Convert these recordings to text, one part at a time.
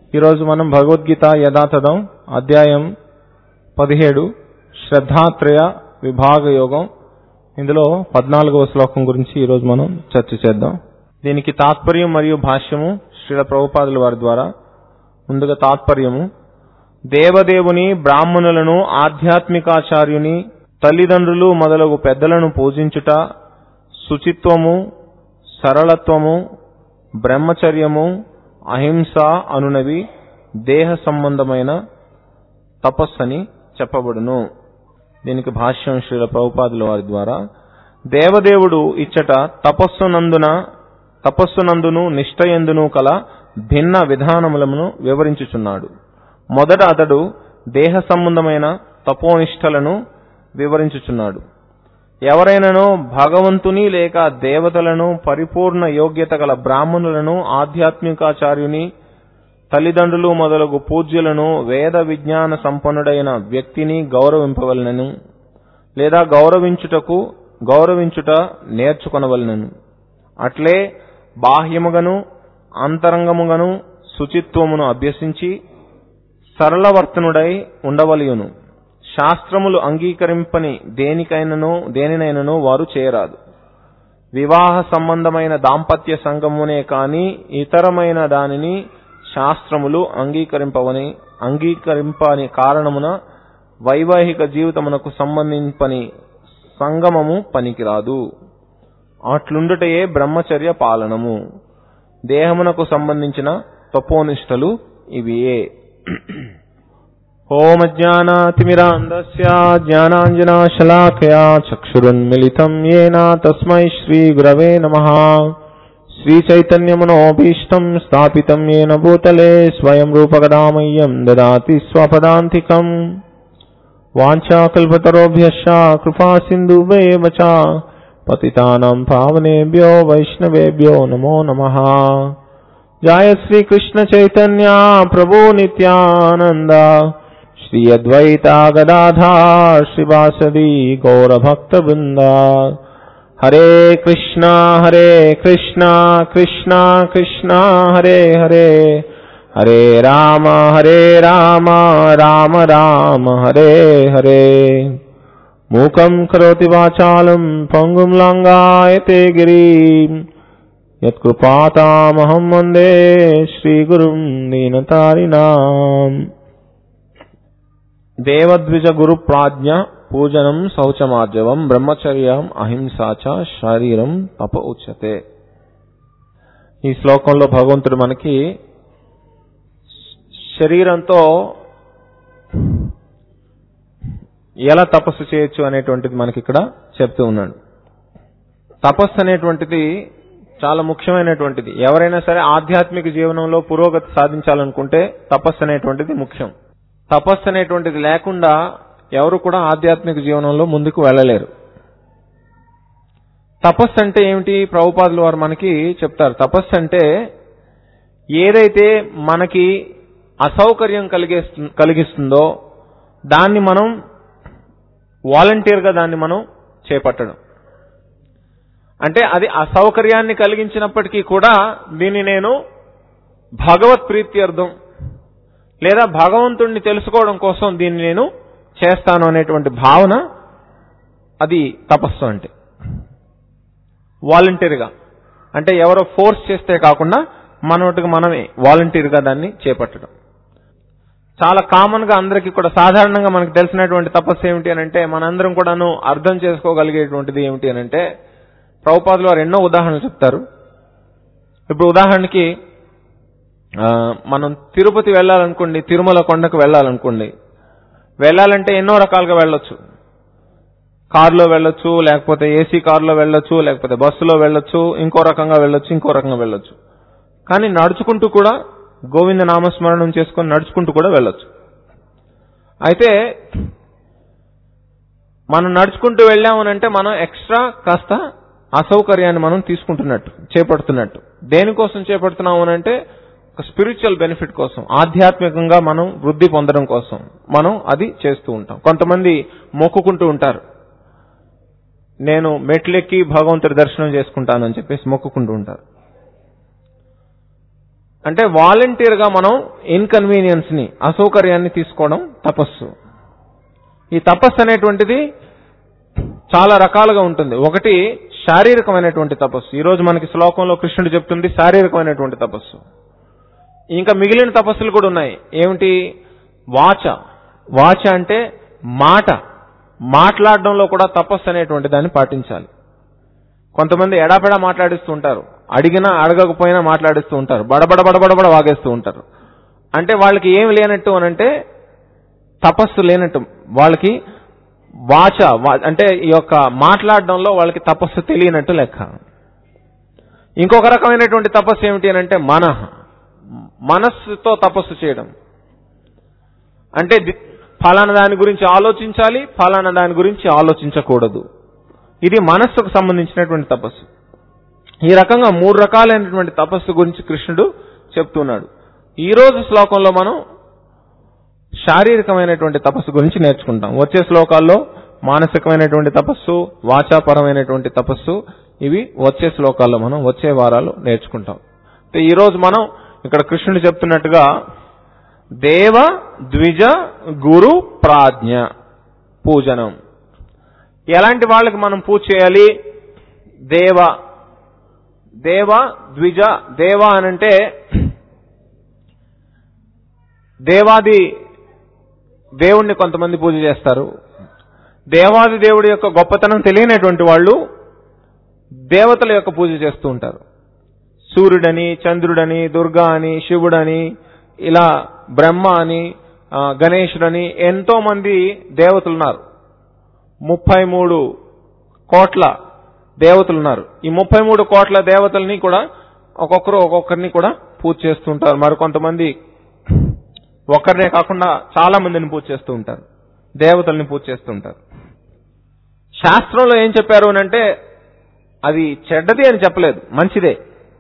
ఈరోజు మనం భగవద్గీత యథాతథం అధ్యాయం పదిహేడు శ్రద్ధాత్రయ విభాగ యోగం ఇందులో పద్నాలుగవ శ్లోకం గురించి ఈరోజు మనం చర్చ చేద్దాం దీనికి తాత్పర్యం మరియు భాష్యము శ్రీల ప్రభుపాదుల వారి ద్వారా ముందుగా తాత్పర్యము దేవదేవుని బ్రాహ్మణులను ఆధ్యాత్మికాచార్యుని తల్లిదండ్రులు మొదలగు పెద్దలను పూజించుట శుచిత్వము సరళత్వము బ్రహ్మచర్యము అహింస అనునవి దేహ సంబంధమైన తపస్సని చెప్పబడును దీనికి భాష్యం శ్రీల ప్రభుపాదుల వారి ద్వారా దేవదేవుడు ఇచ్చట తపస్సునందున తపస్సునందును నిష్టయందును కల భిన్న విధానములను వివరించుచున్నాడు మొదట అతడు దేహ సంబంధమైన తపోనిష్టలను వివరించుచున్నాడు ఎవరైనానో భగవంతుని లేక దేవతలను పరిపూర్ణ యోగ్యత గల బ్రాహ్మణులను ఆధ్యాత్మికాచార్యుని తల్లిదండ్రులు మొదలగు పూజ్యులను వేద విజ్ఞాన సంపన్నుడైన వ్యక్తిని గౌరవింపవలనను లేదా గౌరవించుటకు గౌరవించుట నేర్చుకొనవలనను అట్లే బాహ్యముగను అంతరంగముగను శుచిత్వమును అభ్యసించి సరళవర్తనుడై ఉండవలయును శాస్త్రములు అంగీకరింపని దేనికైనను దేనినైనను వారు చేయరాదు వివాహ సంబంధమైన దాంపత్య సంగమునే కాని ఇతరమైన దానిని శాస్త్రములు అంగీకరింపవని అంగీకరింపని కారణమున వైవాహిక జీవితమునకు సంబంధింపని సంగమము పనికిరాదు అట్లుండుటయే బ్రహ్మచర్య పాలనము దేహమునకు సంబంధించిన తపోనిష్టలు ఇవియే ఓమజ్ఞానాతిమిరాంధస్య జ్ఞానాంజనాశలాకయా చక్షురున్మిళితం येन తస్మై శ్రీగురవే నమః శ్రీచైతన్యమనోభీష్టం స్థాపితం येन భూతలే స్వయం రూపకదామయ్యం దదాతి స్వపదాంతికం వాంఛాకల్పతరోభ్యశ్చ కృపా సింధువేవ చ పతితానాం పావనేభ్యో వైష్ణవేభ్యో నమో నమః జయ శ్రీకృష్ణ చైతన్య ప్రభు నిత్యానంద శ్రీ అద్వైత గదాధార్ శ్రీవాసది గౌరభక్త బృంద హరే కృష్ణ హరే కృష్ణ కృష్ణ కృష్ణ హరే హరే హరే రామ హరే రామ రామ రామ హరే హరే మూకం కరోతి వాచాలం పంగుం లంగాయతే గిరీం యత్కృపాతామహం వందే శ్రీగురుం దీనతారిణాం దేవద్విజ గురు ప్రాజ్ఞ పూజనం శౌచమార్జవం బ్రహ్మచర్యం అహింసా చ శరీరం తప ఉచ్యతే ఈ శ్లోకంలో భగవంతుడు మనకి శరీరంతో ఎలా తపస్సు చేయొచ్చు అనేటువంటిది మనకి ఇక్కడ చెప్తూ ఉన్నాడు తపస్సు అనేటువంటిది చాలా ముఖ్యమైనటువంటిది ఎవరైనా సరే ఆధ్యాత్మిక జీవనంలో పురోగతి సాధించాలనుకుంటే తపస్సు అనేటువంటిది ముఖ్యం తపస్సు అనేటువంటిది లేకుండా ఎవరు కూడా ఆధ్యాత్మిక జీవనంలో ముందుకు వెళ్ళలేరు తపస్సు అంటే ఏమిటి ప్రభుపాదులు వారు మనకి చెప్తారు తపస్సు అంటే ఏదైతే మనకి అసౌకర్యం కలిగేస్తు కలిగిస్తుందో దాన్ని మనం వాలంటీర్గా దాన్ని మనం చేపట్టడం అంటే అది అసౌకర్యాన్ని కలిగించినప్పటికీ కూడా దీన్ని నేను భగవత్ ప్రీత్యర్థం లేదా భగవంతుణ్ణి తెలుసుకోవడం కోసం దీన్ని నేను చేస్తాను అనేటువంటి భావన అది తపస్సు అంటే వాలంటీర్గా అంటే ఎవరో ఫోర్స్ చేస్తే కాకుండా మనోటికి మనమే వాలంటీర్గా దాన్ని చేపట్టడం చాలా కామన్ గా అందరికీ కూడా సాధారణంగా మనకు తెలిసినటువంటి తపస్సు ఏమిటి అని అంటే మనందరం కూడాను అర్థం చేసుకోగలిగేటువంటిది ఏమిటి అని అంటే ప్రభుపాదులు వారు ఎన్నో ఉదాహరణలు చెప్తారు ఇప్పుడు ఉదాహరణకి మనం తిరుపతి వెళ్ళాలనుకోండి తిరుమల కొండకు వెళ్ళాలనుకోండి వెళ్ళాలంటే ఎన్నో రకాలుగా వెళ్ళొచ్చు కారులో వెళ్ళొచ్చు లేకపోతే ఏసీ కారులో వెళ్ళొచ్చు లేకపోతే బస్సులో వెళ్ళొచ్చు ఇంకో రకంగా వెళ్ళొచ్చు ఇంకో రకంగా వెళ్ళొచ్చు కానీ నడుచుకుంటూ కూడా గోవింద నామస్మరణం చేసుకొని నడుచుకుంటూ కూడా వెళ్ళొచ్చు అయితే మనం నడుచుకుంటూ వెళ్ళామనంటే మనం ఎక్స్ట్రా కాస్త అసౌకర్యాన్ని మనం తీసుకుంటున్నట్టు చేపడుతున్నట్టు దేనికోసం చేపడుతున్నాము అంటే ఒక స్పిరిచువల్ బెనిఫిట్ కోసం ఆధ్యాత్మికంగా మనం వృద్ధి పొందడం కోసం మనం అది చేస్తూ ఉంటాం కొంతమంది మొక్కుకుంటూ ఉంటారు నేను మెట్లెక్కి భగవంతుడి దర్శనం చేసుకుంటానని చెప్పేసి మొక్కుకుంటూ ఉంటారు అంటే వాలంటీర్ గా మనం ఇన్కన్వీనియన్స్ ని అసౌకర్యాన్ని తీసుకోవడం తపస్సు ఈ తపస్సు అనేటువంటిది చాలా రకాలుగా ఉంటుంది ఒకటి శారీరకమైనటువంటి తపస్సు ఈ రోజు మనకి శ్లోకంలో కృష్ణుడు చెప్తుంది శారీరకమైనటువంటి తపస్సు ఇంకా మిగిలిన తపస్సులు కూడా ఉన్నాయి ఏమిటి వాచ వాచ అంటే మాట మాట్లాడడంలో కూడా తపస్సు అనేటువంటి దాన్ని పాటించాలి కొంతమంది ఎడాపెడా మాట్లాడిస్తూ ఉంటారు అడిగినా అడగకపోయినా మాట్లాడిస్తూ ఉంటారు బడబడ బడబడబడ వాగేస్తూ ఉంటారు అంటే వాళ్ళకి ఏమి లేనట్టు అనంటే తపస్సు లేనట్టు వాళ్ళకి వాచ వా- అంటే ఈ యొక్క మాట్లాడడంలో వాళ్ళకి తపస్సు తెలియనట్టు లెక్క ఇంకొక రకమైనటువంటి తపస్సు ఏమిటి అని అంటే మనః మనస్సుతో తపస్సు చేయడం అంటే ది- ఫలానా దాని గురించి ఆలోచించాలి ఫలానా దాని గురించి ఆలోచించకూడదు ఇది మనస్సుకు సంబంధించినటువంటి తపస్సు ఈ రకంగా మూడు రకాలైనటువంటి తపస్సు గురించి కృష్ణుడు చెప్తున్నాడు ఈ రోజు శ్లోకంలో మనం శారీరకమైనటువంటి తపస్సు గురించి నేర్చుకుంటాం వచ్చే శ్లోకాల్లో మానసికమైనటువంటి తపస్సు వాచాపరమైనటువంటి తపస్సు ఇవి వచ్చే శ్లోకాల్లో మనం వచ్చే వారాలు నేర్చుకుంటాం అయితే ఈ రోజు మనం ఇక్కడ కృష్ణుడు చెప్తున్నట్టుగా దేవ ద్విజ గురు ప్రాజ్ఞ పూజనం ఎలాంటి వాళ్ళకి మనం పూజ చేయాలి దేవ దేవ ద్విజ దేవ అనంటే దేవాది దేవుణ్ణి కొంతమంది పూజ చేస్తారు దేవాది దేవుడి యొక్క గొప్పతనం తెలియనటువంటి వాళ్ళు దేవతల యొక్క పూజ చేస్తూ ఉంటారు సూర్యుడని చంద్రుడని దుర్గా అని శివుడని ఇలా బ్రహ్మ అని ఆ, గణేశుడని ఎంతో మంది దేవతలు ఉన్నారు ముప్పై మూడు కోట్ల దేవతలు ఉన్నారు ఈ ముప్పై మూడు కోట్ల దేవతల్ని కూడా ఒక్కొక్కరు ఒక్కొక్కరిని కూడా పూజ చేస్తుంటారు మరి కొంతమంది ఒక్కరినే కాకుండా చాలా మందిని పూజ చేస్తూ ఉంటారు దేవతల్ని పూజ చేస్తూ ఉంటారు శాస్త్రంలో ఏం చెప్పారు అని అంటే అది చెడ్డది అని చెప్పలేదు మంచిదే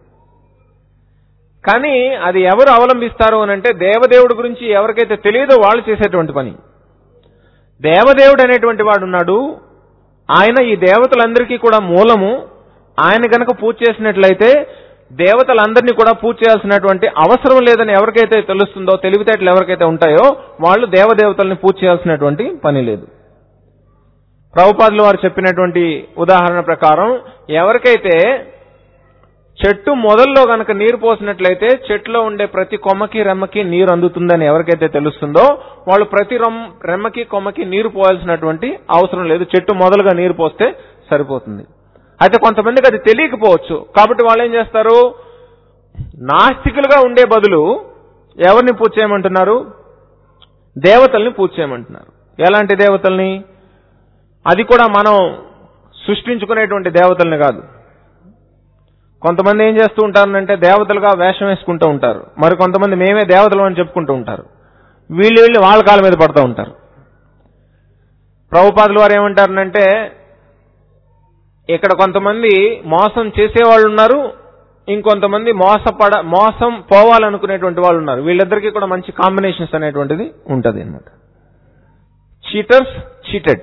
కానీ అది ఎవరు అవలంబిస్తారు అని అంటే దేవదేవుడి గురించి ఎవరికైతే తెలియదో వాళ్ళు చేసేటువంటి పని దేవదేవుడు అనేటువంటి వాడు ఉన్నాడు ఆయన ఈ దేవతలందరికీ కూడా మూలము ఆయన గనక పూజ చేసినట్లయితే దేవతలందరినీ కూడా పూజ చేయాల్సినటువంటి అవసరం లేదని ఎవరికైతే తెలుస్తుందో తెలివితేటలు ఎవరికైతే ఉంటాయో వాళ్ళు దేవదేవతల్ని పూజ చేయాల్సినటువంటి పని లేదు ప్రభుపాదులు వారు చెప్పినటువంటి ఉదాహరణ ప్రకారం ఎవరికైతే చెట్టు మొదల్లో గనక నీరు పోసినట్లయితే చెట్టులో ఉండే ప్రతి కొమ్మకి రెమ్మకి నీరు అందుతుందని ఎవరికైతే తెలుస్తుందో వాళ్ళు ప్రతి రొమ్- రెమ్మకి కొమ్మకి నీరు పోయాల్సినటువంటి అవసరం లేదు చెట్టు మొదలుగా నీరు పోస్తే సరిపోతుంది అయితే కొంతమందికి అది తెలియకపోవచ్చు కాబట్టి వాళ్ళు ఏం చేస్తారు నాస్తికులుగా ఉండే బదులు ఎవరిని పూజ చేయమంటున్నారు దేవతల్ని పూజ చేయమంటున్నారు ఎలాంటి దేవతల్ని అది కూడా మనం సృష్టించుకునేటువంటి దేవతల్ని కాదు కొంతమంది ఏం చేస్తూ ఉంటారంటే దేవతలుగా వేషం వేసుకుంటూ ఉంటారు మరి కొంతమంది మేమే దేవతలు అని చెప్పుకుంటూ ఉంటారు వీళ్ళు వీళ్ళు వాళ్ళ కాళ్ళ మీద పడుతూ ఉంటారు ప్రభుపాదులు వారు ఏమంటారనంటే ఇక్కడ కొంతమంది మోసం చేసేవాళ్ళు ఉన్నారు ఇంకొంతమంది మోసపడ మోసం పోవాలనుకునేటువంటి వాళ్ళు ఉన్నారు వీళ్ళిద్దరికీ కూడా మంచి కాంబినేషన్స్ అనేటువంటిది ఉంటది అనమాట చీటర్స్ చీటెడ్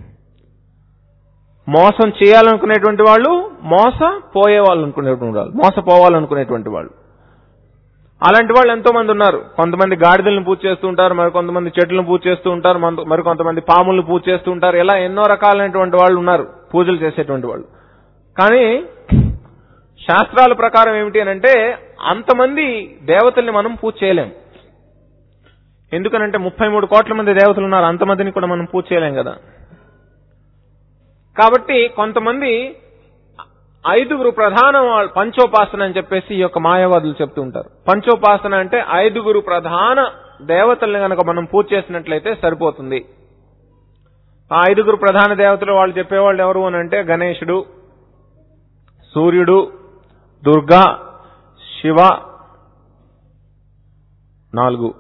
మోసం చేయాలనుకునేటువంటి వాళ్ళు మోస పోయే వాళ్ళు అనుకునేటువంటి వాళ్ళు మోసపోవాలనుకునేటువంటి వాళ్ళు అలాంటి వాళ్ళు ఎంతో మంది ఉన్నారు కొంతమంది గాడిదలను పూజ చేస్తూ ఉంటారు మరి కొంతమంది చెట్లను పూజ చేస్తూ ఉంటారు మన- మరి కొంతమంది పాములను పూజ చేస్తూ ఉంటారు ఇలా ఎన్నో రకాలైనటువంటి వాళ్ళు ఉన్నారు పూజలు చేసేటువంటి వాళ్ళు కానీ శాస్త్రాల ప్రకారం ఏమిటి అని అంటే అంతమంది దేవతల్ని మనం పూజ చేయలేం ఎందుకనంటే ముప్పై మూడు కోట్ల మంది దేవతలు ఉన్నారు అంతమందిని కూడా మనం పూజ చేయలేం కదా కాబట్టి కొంతమంది ఐదుగురు ప్రధాన వాళ్ళ- పంచోపాసన అని చెప్పేసి ఈ యొక్క మాయావాదులు చెప్తూ ఉంటారు పంచోపాసన అంటే ఐదుగురు ప్రధాన దేవతల్ని గనక మనం పూజ చేసినట్లయితే సరిపోతుంది ఆ ఐదుగురు ప్రధాన దేవతలు వాళ్ళు చెప్పేవాళ్ళు ఎవరు అని అంటే గణేశుడు సూర్యుడు దుర్గా శివ నాలుగు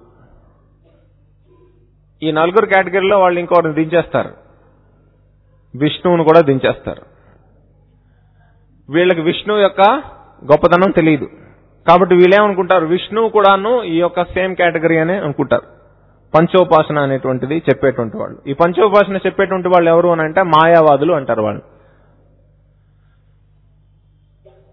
ఈ నలుగురు కేటగిరీలో వాళ్ళు ఇంకోరిని దించేస్తారు విష్ణువును కూడా దించేస్తారు వీళ్ళకి విష్ణువు యొక్క గొప్పతనం తెలియదు కాబట్టి వీళ్ళేమనుకుంటారు విష్ణువు కూడాను ఈ యొక్క సేమ్ కేటగిరీ అనే అనుకుంటారు పంచోపాసన అనేటువంటిది చెప్పేటువంటి వాళ్ళు ఈ పంచోపాసన చెప్పేటువంటి వాళ్ళు ఎవరు అని అంటే మాయావాదులు అంటారు వాళ్ళు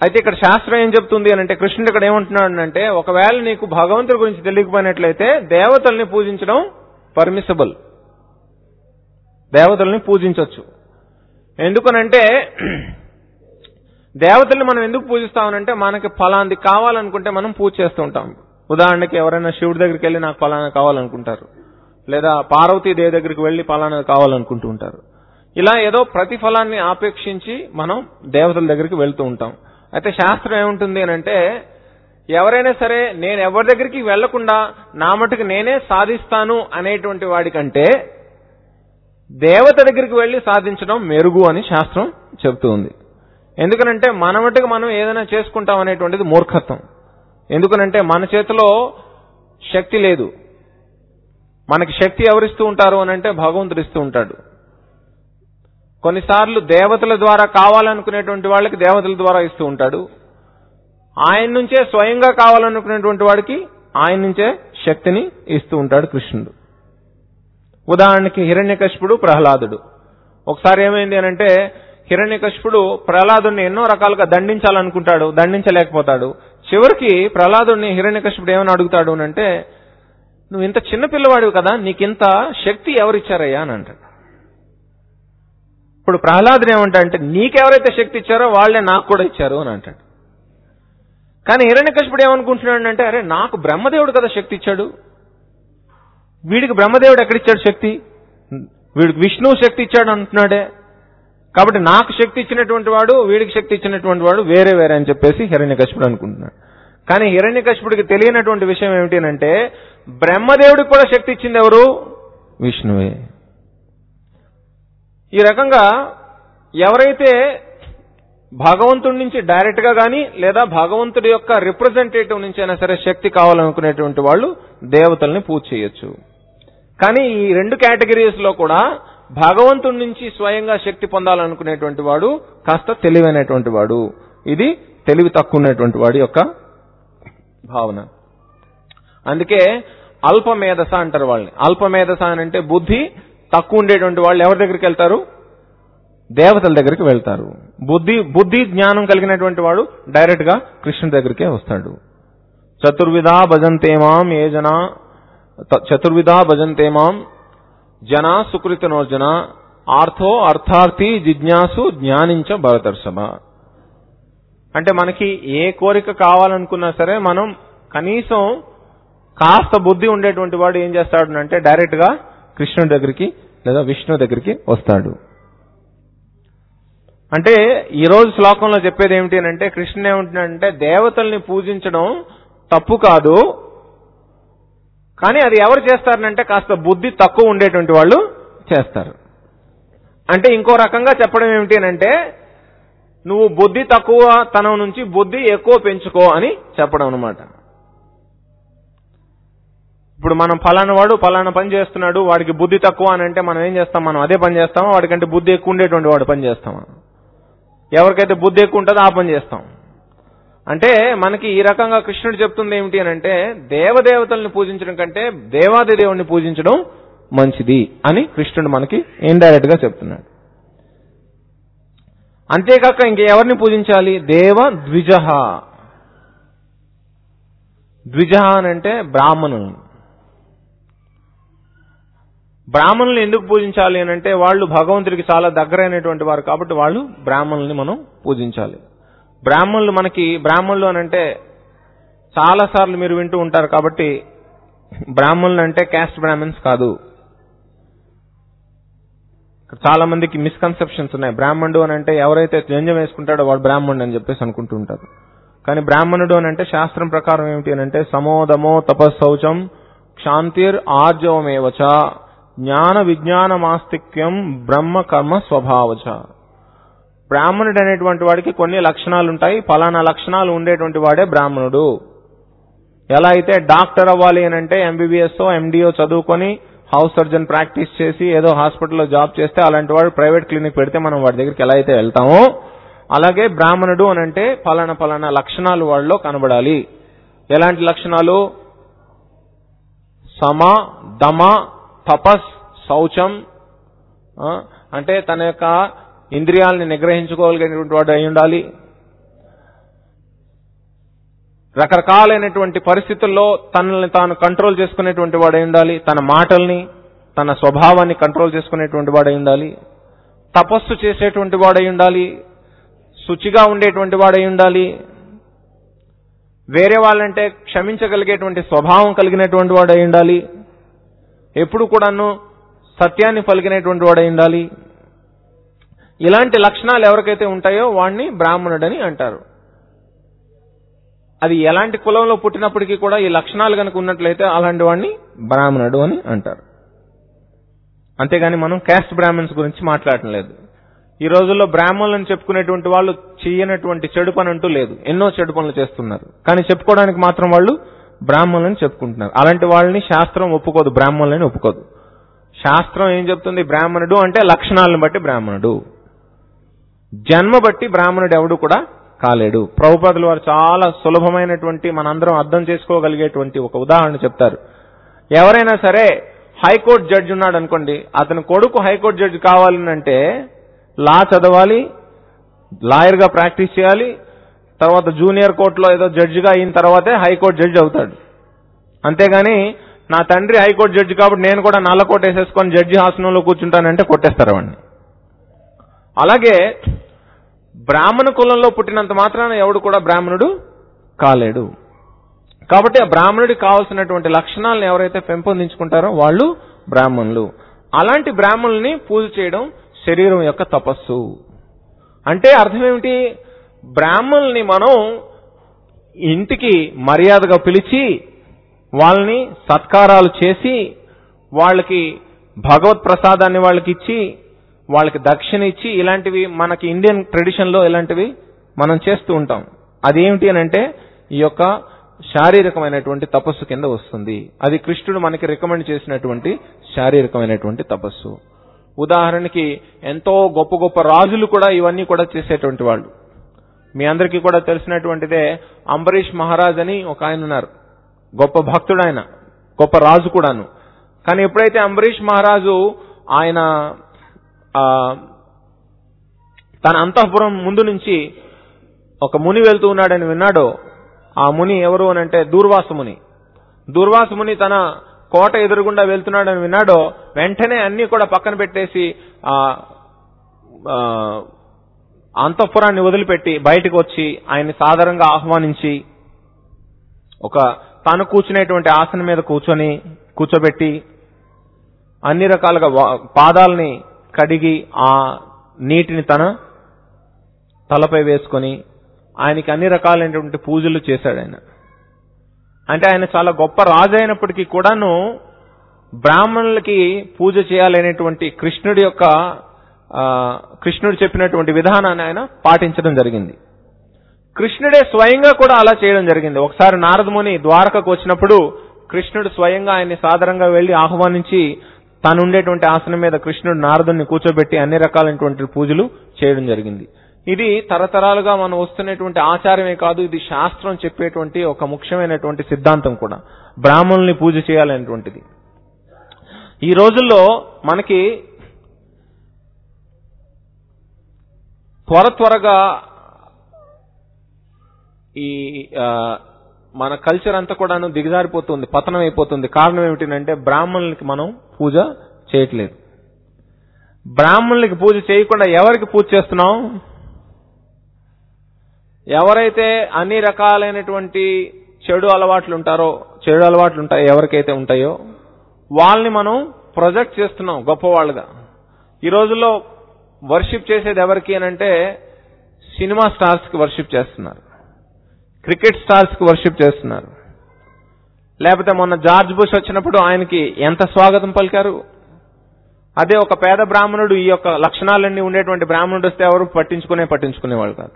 అయితే ఇక్కడ శాస్త్రం ఏం చెప్తుంది అని అంటే కృష్ణుడు ఇక్కడ ఏమంటున్నాడు అంటే ఒకవేళ నీకు భగవంతుడి గురించి తెలియకపోయినట్లయితే దేవతల్ని పూజించడం పర్మిసబుల్ దేవతల్ని పూజించవచ్చు ఎందుకనంటే దేవతల్ని మనం ఎందుకు పూజిస్తామనంటే మనకి ఫలాంది కావాలనుకుంటే మనం పూజ చేస్తూ ఉంటాం ఉదాహరణకి ఎవరైనా శివుడి దగ్గరికి వెళ్ళి నాకు ఫలానా కావాలనుకుంటారు లేదా పార్వతీ దేవి దగ్గరికి వెళ్ళి ఫలానా కావాలనుకుంటూ ఉంటారు ఇలా ఏదో ప్రతిఫలాన్ని ఆపేక్షించి మనం దేవతల దగ్గరికి వెళ్తూ ఉంటాం అయితే శాస్త్రం ఏముంటుంది అని అంటే ఎవరైనా సరే నేను ఎవరి దగ్గరికి వెళ్లకుండా నా మటుకు నేనే సాధిస్తాను అనేటువంటి వాడికంటే దేవత దగ్గరికి వెళ్లి సాధించడం మెరుగు అని శాస్త్రం చెబుతూ ఉంది ఎందుకనంటే మన మటుకు మనం ఏదైనా చేసుకుంటాం అనేటువంటిది మూర్ఖత్వం ఎందుకనంటే మన చేతిలో శక్తి లేదు మనకి శక్తి ఎవరిస్తూ ఉంటారు అని అంటే భగవంతుడు ఇస్తూ ఉంటాడు కొన్నిసార్లు దేవతల ద్వారా కావాలనుకునేటువంటి వాళ్ళకి దేవతల ద్వారా ఇస్తూ ఉంటాడు ఆయన నుంచే స్వయంగా కావాలనుకునేటువంటి వాడికి ఆయన నుంచే శక్తిని ఇస్తూ ఉంటాడు కృష్ణుడు ఉదాహరణకి హిరణ్యకశిపుడు ప్రహ్లాదుడు ఒకసారి ఏమైంది అని అంటే హిరణ్యకశిపుడు ప్రహ్లాదుడిని ఎన్నో రకాలుగా దండించాలనుకుంటాడు దండించలేకపోతాడు చివరికి ప్రహ్లాదుడిని హిరణ్యకశిపుడు ఏమని అడుగుతాడు అని అంటే నువ్వు ఇంత చిన్న పిల్లవాడివి కదా నీకింత శక్తి ఎవరిచ్చారయ్యా అని అంటాడు ఇప్పుడు ప్రహ్లాదుని ఏమంటా అంటే నీకెవరైతే శక్తి ఇచ్చారో వాళ్లే నాకు కూడా ఇచ్చారు అని అంటాడు కానీ హిరణ్యకశిపుడు ఏమనుకుంటున్నాడు అంటే అరే నాకు బ్రహ్మదేవుడు కదా శక్తి ఇచ్చాడు వీడికి బ్రహ్మదేవుడు ఎక్కడిచ్చాడు శక్తి వీడికి విష్ణువు శక్తి ఇచ్చాడు అంటున్నాడే కాబట్టి నాకు శక్తి ఇచ్చినటువంటి వాడు వీడికి శక్తి ఇచ్చినటువంటి వాడు వేరే వేరే అని చెప్పేసి హిరణ్యకశిపుడు అనుకుంటున్నాడు కానీ హిరణ్యకశిపుడికి తెలియనటువంటి విషయం ఏమిటి అంటే బ్రహ్మదేవుడికి కూడా శక్తి ఇచ్చింది ఎవరు విష్ణువే ఈ రకంగా ఎవరైతే భగవంతుడి నుంచి డైరెక్ట్ గా గాని లేదా భగవంతుడి యొక్క రిప్రజెంటేటివ్ నుంచి అయినా సరే శక్తి కావాలనుకునేటువంటి వాళ్ళు దేవతల్ని పూజ చేయొచ్చు కానీ ఈ రెండు కేటగిరీస్ లో కూడా భగవంతుడి నుంచి స్వయంగా శక్తి పొందాలనుకునేటువంటి వాడు కాస్త తెలివైనటువంటి వాడు ఇది తెలివి తక్కువ ఉన్నటువంటి వాడి యొక్క భావన అందుకే అల్పమేధస అంటారు వాళ్ళని అల్పమేధస అని అంటే బుద్ధి తక్కువ ఉండేటువంటి వాళ్ళు ఎవరి దగ్గరికి వెళ్తారు దేవతల దగ్గరికి వెళ్తారు బుద్ధి బుద్ధి జ్ఞానం కలిగినటువంటి వాడు డైరెక్ట్ గా కృష్ణుడి దగ్గరికే వస్తాడు చతుర్విధా భజంతేమాం ఏ జన చతుర్విధా భజంతేమాం జన సుకృతనోర్జన ఆర్థో అర్థార్థి జిజ్ఞాసు జ్ఞానించ భరతర్షభ అంటే మనకి ఏ కోరిక కావాలనుకున్నా సరే మనం కనీసం కాస్త బుద్ధి ఉండేటువంటి వాడు ఏం చేస్తాడు అంటే డైరెక్ట్ గా కృష్ణుడి దగ్గరికి లేదా విష్ణు దగ్గరికి వస్తాడు అంటే ఈ రోజు శ్లోకంలో చెప్పేది ఏమిటి అని అంటే కృష్ణుడు ఏమంటున్నాడంటే దేవతల్ని పూజించడం తప్పు కాదు కానీ అది ఎవరు చేస్తారనంటే కాస్త బుద్ధి తక్కువ ఉండేటువంటి వాళ్ళు చేస్తారు అంటే ఇంకో రకంగా చెప్పడం ఏమిటి అని అంటే నువ్వు బుద్ధి తక్కువ తనం నుంచి బుద్ధి ఎక్కువ పెంచుకో అని చెప్పడం అనమాట ఇప్పుడు మనం ఫలానా వాడు ఫలానా పని చేస్తున్నాడు వాడికి బుద్ధి తక్కువ అని అంటే మనం ఏం చేస్తాం మనం అదే పని చేస్తామా వాడికంటే బుద్ధి ఎక్కువ ఉండేటువంటి వాడు పని చేస్తామా ఎవరికైతే బుద్ధి ఎక్కువ ఉంటుందో ఆ పని చేస్తాం అంటే మనకి ఈ రకంగా కృష్ణుడు చెప్తుంది ఏమిటి అని అంటే దేవదేవతల్ని పూజించడం కంటే దేవాది దేవుణ్ణి పూజించడం మంచిది అని కృష్ణుడు మనకి ఇండైరెక్ట్ గా చెప్తున్నాడు అంతేకాక ఇంకెవరిని పూజించాలి దేవ ద్విజ ద్విజ అని అంటే బ్రాహ్మణులు బ్రాహ్మణులు ఎందుకు పూజించాలి అని అంటే వాళ్ళు భగవంతుడికి చాలా దగ్గరైనటువంటి వారు కాబట్టి వాళ్ళు బ్రాహ్మణుల్ని మనం పూజించాలి బ్రాహ్మణులు మనకి బ్రాహ్మణులు అని అంటే చాలా సార్లు మీరు వింటూ ఉంటారు కాబట్టి బ్రాహ్మణులు అంటే క్యాస్ట్ బ్రాహ్మణ్స్ కాదు చాలా మందికి మిస్కన్సెప్షన్స్ ఉన్నాయి బ్రాహ్మణుడు అని అంటే ఎవరైతే జంజం వేసుకుంటాడో వాడు బ్రాహ్మణుడు అని చెప్పేసి అనుకుంటూ ఉంటారు కానీ బ్రాహ్మణుడు అని అంటే శాస్త్రం ప్రకారం ఏమిటి అని అంటే సమోదమో తపస్సౌచం క్షాంతిర్ ఆర్జవమేవచ జ్ఞాన విజ్ఞానమాస్తిక్యం బ్రహ్మ కర్మ స్వభావచ బ్రాహ్మణుడు అనేటువంటి వాడికి కొన్ని లక్షణాలు ఉంటాయి ఫలానా లక్షణాలు ఉండేటువంటి వాడే బ్రాహ్మణుడు ఎలా అయితే డాక్టర్ అవ్వాలి అని అంటే ఎంబీబీఎస్ ఎండిఓ చదువుకొని హౌస్ సర్జన్ ప్రాక్టీస్ చేసి ఏదో హాస్పిటల్లో జాబ్ చేస్తే అలాంటి వాడు ప్రైవేట్ క్లినిక్ పెడితే మనం వాడి దగ్గరికి ఎలా అయితే వెళ్తామో అలాగే బ్రాహ్మణుడు అని అంటే ఫలానా ఫలానా లక్షణాలు వాళ్ళలో కనబడాలి ఎలాంటి లక్షణాలు సమ దమ తపస్ శౌచం ఆ, అంటే తన యొక్క ఇంద్రియాలని నిగ్రహించుకోగలిగినటువంటి వాడు అయి ఉండాలి రకరకాలైనటువంటి పరిస్థితుల్లో తనల్ని తాను కంట్రోల్ చేసుకునేటువంటి వాడై ఉండాలి తన మాటల్ని తన స్వభావాన్ని కంట్రోల్ చేసుకునేటువంటి వాడై ఉండాలి తపస్సు చేసేటువంటి వాడై ఉండాలి శుచిగా ఉండేటువంటి వాడై ఉండాలి వేరే వాళ్ళంటే క్షమించగలిగేటువంటి స్వభావం కలిగినటువంటి వాడై ఉండాలి ఎప్పుడు కూడాను సత్యాన్ని పలికినటువంటి వాడై ఉండాలి ఇలాంటి లక్షణాలు ఎవరికైతే ఉంటాయో వాడిని బ్రాహ్మణుడని అంటారు అది ఎలాంటి కులంలో పుట్టినప్పటికీ కూడా ఈ లక్షణాలు కనుక ఉన్నట్లయితే అలాంటి వాడిని బ్రాహ్మణుడు అని అంటారు అంతేగాని మనం క్యాస్ట్ బ్రాహ్మణ్స్ గురించి మాట్లాడటం లేదు ఈ రోజుల్లో బ్రాహ్మణులను చెప్పుకునేటువంటి వాళ్ళు చేయనటువంటి చెడు పని అంటూ లేదు ఎన్నో చెడు పనులు చేస్తున్నారు కానీ చెప్పుకోవడానికి మాత్రం వాళ్ళు బ్రాహ్మణులని చెప్పుకుంటున్నారు అలాంటి వాళ్ళని శాస్త్రం ఒప్పుకోదు బ్రాహ్మణులని ఒప్పుకోదు శాస్త్రం ఏం చెప్తుంది బ్రాహ్మణుడు అంటే లక్షణాలను బట్టి బ్రాహ్మణుడు జన్మ బట్టి బ్రాహ్మణుడు ఎవడు కూడా కాలేడు ప్రభుపదులు వారు చాలా సులభమైనటువంటి మనందరం అర్థం చేసుకోగలిగేటువంటి ఒక ఉదాహరణ చెప్తారు ఎవరైనా సరే హైకోర్టు జడ్జి ఉన్నాడు అనుకోండి అతని కొడుకు హైకోర్టు జడ్జి కావాలనంటే లా చదవాలి లాయర్ గా ప్రాక్టీస్ చేయాలి తర్వాత జూనియర్ కోర్టులో ఏదో జడ్జిగా అయిన తర్వాతే హైకోర్టు జడ్జి అవుతాడు అంతేగాని నా తండ్రి హైకోర్టు జడ్జి కాబట్టి నేను కూడా నల్ల కోట్ వేసేసుకొని జడ్జి ఆసనంలో కూర్చుంటానంటే కొట్టేస్తారు వాడిని అలాగే బ్రాహ్మణ కులంలో పుట్టినంత మాత్రాన ఎవడు కూడా బ్రాహ్మణుడు కాలేడు కాబట్టి ఆ బ్రాహ్మణుడికి కావాల్సినటువంటి లక్షణాలను ఎవరైతే పెంపొందించుకుంటారో వాళ్ళు బ్రాహ్మణులు అలాంటి బ్రాహ్మణుల్ని పూజ చేయడం శరీరం యొక్క తపస్సు అంటే అర్థం ఏమిటి బ్రాహ్మణుల్ని మనం ఇంటికి మర్యాదగా పిలిచి వాళ్ళని సత్కారాలు చేసి వాళ్ళకి భగవత్ ప్రసాదాన్ని వాళ్ళకి ఇచ్చి వాళ్ళకి దక్షిణ ఇచ్చి ఇలాంటివి మనకి ఇండియన్ ట్రెడిషన్ లో ఇలాంటివి మనం చేస్తూ ఉంటాం అదేమిటి అని అంటే ఈ యొక్క శారీరకమైనటువంటి తపస్సు కింద వస్తుంది అది కృష్ణుడు మనకి రికమెండ్ చేసినటువంటి శారీరకమైనటువంటి తపస్సు ఉదాహరణకి ఎంతో గొప్ప గొప్ప రాజులు కూడా ఇవన్నీ కూడా చేసేటువంటి వాళ్ళు మీ అందరికీ కూడా తెలిసినటువంటిదే అంబరీష్ మహారాజ్ అని ఒక ఆయన ఉన్నారు గొప్ప భక్తుడు ఆయన గొప్ప రాజు కూడాను కానీ ఎప్పుడైతే అంబరీష్ మహారాజు ఆయన ఆ, తన అంతఃపురం ముందు నుంచి ఒక ముని వెళ్తూ ఉన్నాడని విన్నాడో ఆ ముని ఎవరు అని అంటే దూర్వాస ముని దూర్వాస ముని తన కోట ఎదురుగుండా వెళ్తున్నాడని విన్నాడో వెంటనే అన్ని కూడా పక్కన పెట్టేసి ఆ ఆ, అంతఃపురాన్ని వదిలిపెట్టి బయటకు వచ్చి ఆయన్ని సాదరంగా ఆహ్వానించి ఒక తాను కూర్చునేటువంటి ఆసనం మీద కూర్చొని కూర్చోబెట్టి అన్ని రకాలుగా వా- పాదాలని కడిగి ఆ నీటిని తన తలపై వేసుకొని ఆయనకి అన్ని రకాలైనటువంటి పూజలు చేశాడు ఆయన అంటే ఆయన చాలా గొప్ప రాజు అయినప్పటికీ కూడాను బ్రాహ్మణులకి పూజ చేయాలనేటువంటి కృష్ణుడి యొక్క ఆ, కృష్ణుడు చెప్పినటువంటి విధానాన్ని ఆయన పాటించడం జరిగింది కృష్ణుడే స్వయంగా కూడా అలా చేయడం జరిగింది ఒకసారి నారదముని ద్వారకకు వచ్చినప్పుడు కృష్ణుడు స్వయంగా ఆయన్ని సాదరంగా వెళ్లి ఆహ్వానించి తాను ఉండేటువంటి ఆసనం మీద కృష్ణుడు నారదుని కూర్చోబెట్టి అన్ని రకాలైనటువంటి పూజలు చేయడం జరిగింది ఇది తరతరాలుగా మనం వస్తున్నటువంటి ఆచారమే కాదు ఇది శాస్త్రం చెప్పేటువంటి ఒక ముఖ్యమైనటువంటి సిద్ధాంతం కూడా బ్రాహ్మణుల్ని పూజ చేయాలనేటువంటిది ఈ రోజుల్లో మనకి త్వర త్వరగా ఈ ఆ, మన కల్చర్ అంతా కూడాను దిగజారిపోతుంది పతనం అయిపోతుంది కారణం ఏమిటంటే బ్రాహ్మణులకి మనం పూజ చేయట్లేదు బ్రాహ్మణులకి పూజ చేయకుండా ఎవరికి పూజ చేస్తున్నాం ఎవరైతే అన్ని రకాలైనటువంటి చెడు అలవాట్లు ఉంటారో చెడు అలవాట్లు ఉంటాయో ఎవరికైతే ఉంటాయో వాళ్ళని మనం ప్రొజెక్ట్ చేస్తున్నాం గొప్పవాళ్ళుగా ఈ రోజుల్లో వర్షిప్ చేసేది ఎవరికి అని అంటే సినిమా స్టార్స్ కి వర్షిప్ చేస్తున్నారు క్రికెట్ స్టార్స్ కి వర్షిప్ చేస్తున్నారు లేకపోతే మొన్న జార్జ్ బుష్ వచ్చినప్పుడు ఆయనకి ఎంత స్వాగతం పలికారు అదే ఒక పేద బ్రాహ్మణుడు ఈ యొక్క లక్షణాలన్నీ ఉండేటువంటి బ్రాహ్మణుడు వస్తే ఎవరు పట్టించుకునే పట్టించుకునేవాళ్ళు కాదు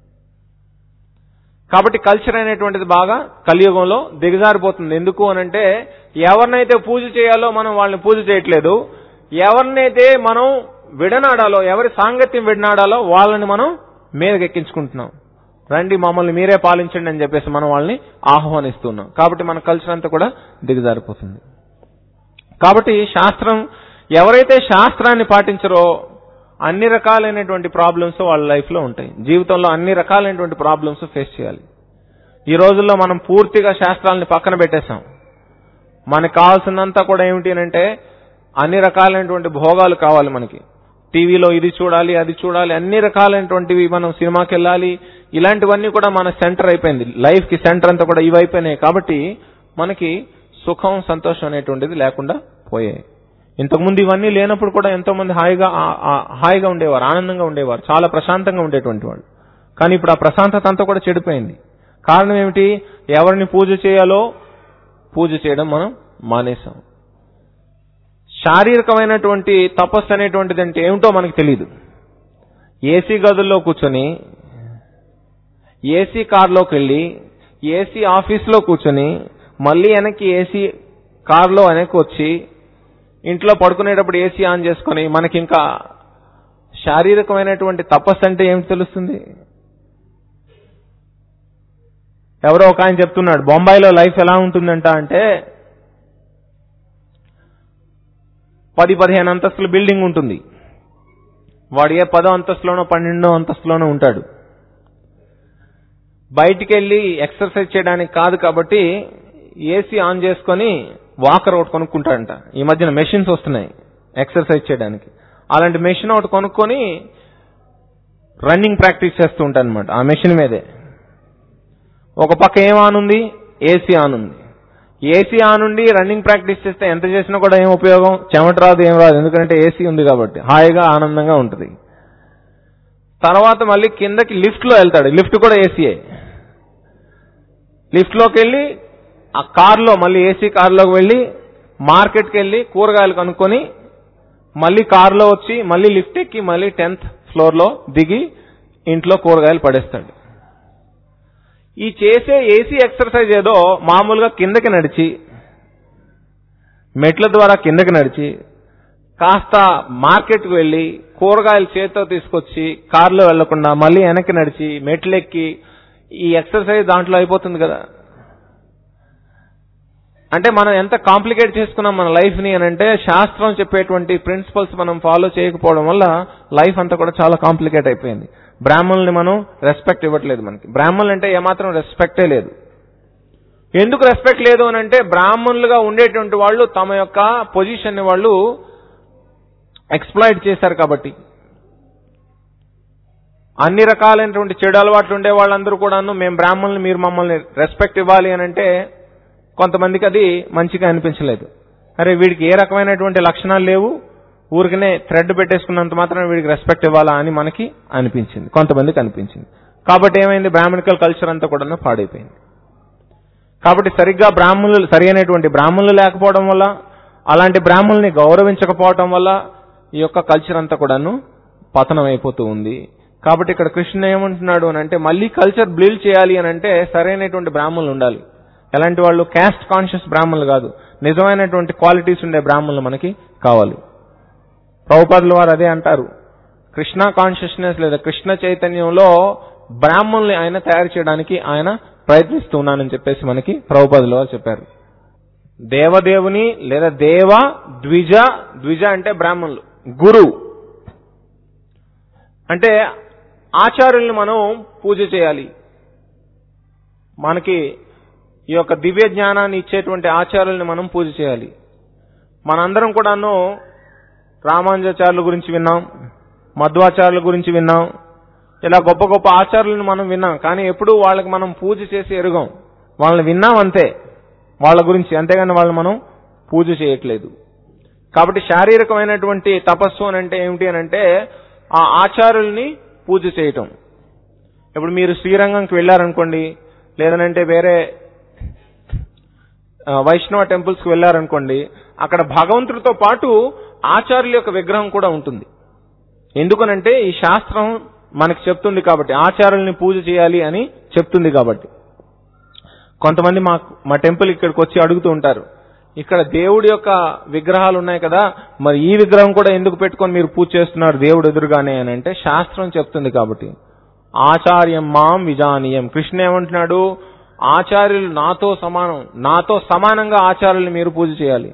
కాబట్టి కల్చర్ అనేటువంటిది బాగా కలియుగంలో దిగజారిపోతుంది ఎందుకు అనంటే ఎవరినైతే పూజ చేయాలో మనం వాళ్ళని పూజ చేయట్లేదు ఎవరినైతే మనం విడనాడాలో ఎవరి సాంగత్యం విడనాడాలో వాళ్ళని మనం మీదకెక్కించుకుంటున్నాం రండి మమ్మల్ని మీరే పాలించండి అని చెప్పేసి మనం వాళ్ళని ఆహ్వానిస్తున్నాం కాబట్టి మన కల్చర్ అంతా కూడా దిగజారిపోతుంది కాబట్టి శాస్త్రం ఎవరైతే శాస్త్రాన్ని పాటించరో అన్ని రకాలైనటువంటి ప్రాబ్లమ్స్ వాళ్ళ లైఫ్ లో ఉంటాయి జీవితంలో అన్ని రకాలైనటువంటి ప్రాబ్లమ్స్ ఫేస్ చేయాలి ఈ రోజుల్లో మనం పూర్తిగా శాస్త్రాలని పక్కన పెట్టేశాం మనకు కావాల్సిందంతా కూడా ఏమిటి అంటే అన్ని రకాలైనటువంటి భోగాలు కావాలి మనకి టీవీలో ఇది చూడాలి అది చూడాలి అన్ని రకాలైనటువంటివి మనం సినిమాకి వెళ్ళాలి ఇలాంటివన్నీ కూడా మన సెంటర్ అయిపోయింది లైఫ్ కి సెంటర్ అంతా కూడా ఇవి అయిపోయినాయి కాబట్టి మనకి సుఖం సంతోషం అనేటువంటిది లేకుండా పోయాయి ఇంతకుముందు ఇవన్నీ లేనప్పుడు కూడా ఎంతో మంది హాయిగా ఆ- ఆ- హాయిగా ఉండేవారు ఆనందంగా ఉండేవారు చాలా ప్రశాంతంగా ఉండేటువంటి వాళ్ళు కానీ ఇప్పుడు ఆ ప్రశాంతత అంతా కూడా చెడిపోయింది కారణం ఏమిటి ఎవరిని పూజ చేయాలో పూజ చేయడం మనం మానేసాం శారీరకమైనటువంటి తపస్సు అనేటువంటిది అంటే ఏమిటో మనకు తెలియదు ఏసీ గదుల్లో కూర్చొని ఏసీ కార్లోకి వెళ్ళి ఏసీ ఆఫీస్లో కూర్చొని మళ్ళీ వెనక్కి ఏసీ కార్లో వెనక్కి వచ్చి ఇంట్లో పడుకునేటప్పుడు ఏసీ ఆన్ చేసుకొని మనకి ఇంకా శారీరకమైనటువంటి తపస్సు అంటే ఏమిటి తెలుస్తుంది ఎవరో ఒక ఆయన చెప్తున్నాడు బొంబాయిలో లైఫ్ ఎలా ఉంటుందంట అంటే పది పదిహేను అంతస్తుల బిల్డింగ్ ఉంటుంది వాడు ఏ పదో అంతస్తులోనో పన్నెండో అంతస్తులోనో ఉంటాడు బయటికి వెళ్ళి ఎక్సర్సైజ్ చేయడానికి కాదు కాబట్టి ఏసీ ఆన్ చేసుకొని వాకర్ ఒకటి కొనుక్కుంటాడంట ఈ మధ్యన మెషిన్స్ వస్తున్నాయి ఎక్సర్సైజ్ చేయడానికి అలాంటి మెషిన్ ఒకటి కొనుక్కొని రన్నింగ్ ప్రాక్టీస్ చేస్తూ ఉంటాడనమాట ఆ మెషిన్ మీదే ఒక పక్క ఏం ఆన్ ఉంది ఏసీ ఆన్ ఉంది ఏసీ ఆన్ ఉండి రన్నింగ్ ప్రాక్టీస్ చేస్తే ఎంత చేసినా కూడా ఏం ఉపయోగం చెమట రాదు ఏం రాదు ఎందుకంటే ఏసీ ఉంది కాబట్టి హాయిగా ఆనందంగా ఉంటుంది తర్వాత మళ్ళీ కిందకి లిఫ్ట్ లో వెళ్తాడు లిఫ్ట్ కూడా ఏసీయే లిఫ్ట్ లోకి వెళ్ళి ఆ కార్లో మళ్ళీ ఏసీ కార్లోకి వెళ్ళి మార్కెట్కి వెళ్ళి కూరగాయలు కనుక్కొని మళ్ళీ కార్లో వచ్చి మళ్ళీ లిఫ్ట్ ఎక్కి మళ్ళీ టెన్త్ ఫ్లోర్ లో దిగి ఇంట్లో కూరగాయలు పడేస్తాడు ఈ చేసే ఏసీ ఎక్సర్సైజ్ ఏదో మామూలుగా కిందకి నడిచి మెట్ల ద్వారా కిందకి నడిచి కాస్త మార్కెట్కి వెళ్ళి కూరగాయలు చేతితో తీసుకొచ్చి కారులో వెళ్లకుండా మళ్ళీ వెనక్కి నడిచి మెట్లెక్కి ఈ ఎక్సర్సైజ్ దాంట్లో అయిపోతుంది కదా అంటే మనం ఎంత కాంప్లికేట్ చేసుకున్నాం మన లైఫ్ ని అని అంటే శాస్త్రం చెప్పేటువంటి ప్రిన్సిపల్స్ మనం ఫాలో చేయకపోవడం వల్ల లైఫ్ అంతా కూడా చాలా కాంప్లికేట్ అయిపోయింది బ్రాహ్మణుల్ని మనం రెస్పెక్ట్ ఇవ్వట్లేదు మనకి బ్రాహ్మణులు అంటే ఏమాత్రం రెస్పెక్టే లేదు ఎందుకు రెస్పెక్ట్ లేదు అని అంటే బ్రాహ్మణులుగా ఉండేటువంటి వాళ్ళు తమ యొక్క పొజిషన్ ని వాళ్ళు ఎక్స్ప్లాయిట్ చేశారు కాబట్టి అన్ని రకాలైనటువంటి చెడు అలవాట్లు ఉండే వాళ్ళందరూ కూడాను మేము బ్రాహ్మణులు మీరు మమ్మల్ని రెస్పెక్ట్ ఇవ్వాలి అని అంటే కొంతమందికి అది మంచిగా అనిపించలేదు అరే వీడికి ఏ రకమైనటువంటి లక్షణాలు లేవు ఊరికనే థ్రెడ్ పెట్టేసుకున్నంత మాత్రం వీడికి రెస్పెక్ట్ ఇవ్వాలా అని మనకి అనిపించింది కొంతమందికి అనిపించింది కాబట్టి ఏమైంది బ్రాహ్మణికల్ కల్చర్ అంతా కూడా పాడైపోయింది కాబట్టి సరిగ్గా బ్రాహ్మణులు సరి అయినటువంటి బ్రాహ్మణులు లేకపోవడం వల్ల అలాంటి బ్రాహ్మణుల్ని గౌరవించకపోవడం వల్ల ఈ యొక్క కల్చర్ అంతా కూడాను పతనం అయిపోతూ ఉంది కాబట్టి ఇక్కడ కృష్ణ ఏమంటున్నాడు అని అంటే మళ్ళీ కల్చర్ బిల్డ్ చేయాలి అని అంటే సరైనటువంటి బ్రాహ్మణులు ఉండాలి ఎలాంటి వాళ్ళు క్యాస్ట్ కాన్షియస్ బ్రాహ్మణులు కాదు నిజమైనటువంటి క్వాలిటీస్ ఉండే బ్రాహ్మణులు మనకి కావాలి ప్రభుపాదులు వారు అదే అంటారు కృష్ణ కాన్షియస్నెస్ లేదా కృష్ణ చైతన్యంలో బ్రాహ్మణుల్ని ఆయన తయారు చేయడానికి ఆయన ప్రయత్నిస్తున్నానని చెప్పేసి మనకి ప్రభుపాదులు వారు చెప్పారు దేవదేవుని లేదా దేవ ద్విజ ద్విజ అంటే బ్రాహ్మణులు గురు అంటే ఆచార్యుల్ని మనం పూజ చేయాలి మనకి ఈ యొక్క దివ్య జ్ఞానాన్ని ఇచ్చేటువంటి ఆచార్యుల్ని మనం పూజ చేయాలి మనందరం కూడాను రామానుజాచార్యుల గురించి విన్నాం మధ్వాచార్యుల గురించి విన్నాం ఇలా గొప్ప గొప్ప ఆచార్యులను మనం విన్నాం కానీ ఎప్పుడూ వాళ్ళకి మనం పూజ చేసి ఎరుగాం వాళ్ళని విన్నాం అంతే వాళ్ళ గురించి అంతేగాని వాళ్ళని మనం పూజ చేయట్లేదు కాబట్టి శారీరకమైనటువంటి తపస్సు అని అంటే ఏమిటి అని అంటే ఆ ఆచారుల్ని పూజ చేయటం ఇప్పుడు మీరు శ్రీరంగంకి వెళ్ళారనుకోండి లేదనంటే వేరే ఆ, వైష్ణవ టెంపుల్స్ కి వెళ్ళారనుకోండి అక్కడ భగవంతుడితో పాటు ఆచార్యుల యొక్క విగ్రహం కూడా ఉంటుంది ఎందుకనంటే ఈ శాస్త్రం మనకి చెప్తుంది కాబట్టి ఆచార్యుల్ని పూజ చేయాలి అని చెప్తుంది కాబట్టి కొంతమంది మా మా టెంపుల్ ఇక్కడికి వచ్చి అడుగుతూ ఉంటారు ఇక్కడ దేవుడి యొక్క విగ్రహాలు ఉన్నాయి కదా మరి ఈ విగ్రహం కూడా ఎందుకు పెట్టుకొని మీరు పూజ చేస్తున్నారు దేవుడు ఎదురుగానే అని అంటే శాస్త్రం చెప్తుంది కాబట్టి ఆచార్యం మాం విజానీయం కృష్ణ ఏమంటున్నాడు ఆచార్యులు నాతో సమానం నాతో సమానంగా ఆచార్యుల్ని మీరు పూజ చేయాలి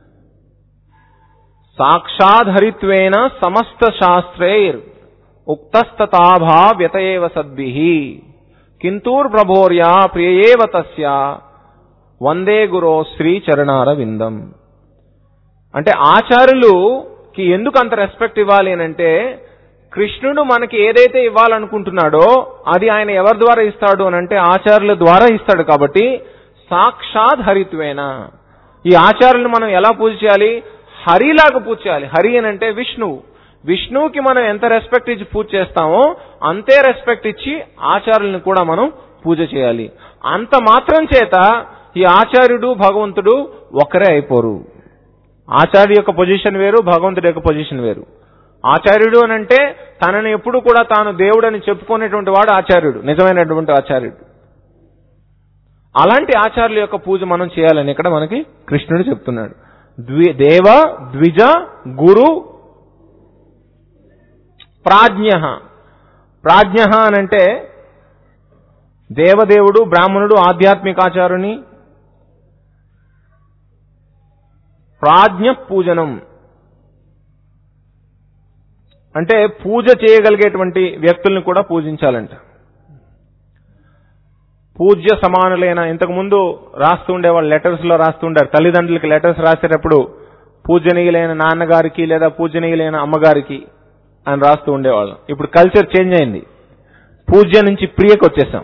సాక్షాధరిత్వేన సమస్త శాస్త్రైర్ ఉక్తస్తతాభా వ్యతయేవ సద్భి కింతూర్ ప్రభోర్యా ప్రియయేవ తస్య వందే గురో శ్రీ చరణార విందం అంటే ఆచార్యులుకి ఎందుకు అంత రెస్పెక్ట్ ఇవ్వాలి అని అంటే కృష్ణుడు మనకి ఏదైతే ఇవ్వాలనుకుంటున్నాడో అది ఆయన ఎవరి ద్వారా ఇస్తాడు అని అంటే ఆచార్యుల ద్వారా ఇస్తాడు కాబట్టి సాక్షాత్ హరిత్వేన ఈ ఆచార్యులను మనం ఎలా పూజ చేయాలి హరిలాగా పూజ చేయాలి హరి అని అంటే విష్ణువు విష్ణువుకి మనం ఎంత రెస్పెక్ట్ ఇచ్చి పూజ చేస్తామో అంతే రెస్పెక్ట్ ఇచ్చి ఆచార్యులను కూడా మనం పూజ చేయాలి అంత మాత్రం చేత ఈ ఆచార్యుడు భగవంతుడు ఒకరే అయిపోరు ఆచార్య యొక్క పొజిషన్ వేరు భగవంతుడి యొక్క పొజిషన్ వేరు ఆచార్యుడు అని అంటే తనని ఎప్పుడు కూడా తాను దేవుడని చెప్పుకునేటువంటి వాడు ఆచార్యుడు నిజమైనటువంటి ఆచార్యుడు అలాంటి ఆచార్యుల యొక్క పూజ మనం చేయాలని ఇక్కడ మనకి కృష్ణుడు చెప్తున్నాడు ద్వి దేవ ద్విజ గురు ప్రాజ్ఞ ప్రాజ్ఞ అనంటే దేవదేవుడు బ్రాహ్మణుడు ఆధ్యాత్మికాచారుని ప్రాజ్ఞ పూజనం అంటే పూజ చేయగలిగేటువంటి వ్యక్తుల్ని కూడా పూజించాలంట పూజ్య సమానులైన ఇంతకు ముందు రాస్తూ ఉండేవాళ్ళు లెటర్స్ లో రాస్తుండారు తల్లిదండ్రులకి లెటర్స్ రాసేటప్పుడు పూజనీయులైన నాన్నగారికి లేదా పూజనీయులైన అమ్మగారికి అని రాస్తూ ఉండేవాళ్ళం ఇప్పుడు కల్చర్ చేంజ్ అయింది పూజ్య నుంచి ప్రియకు వచ్చేసాం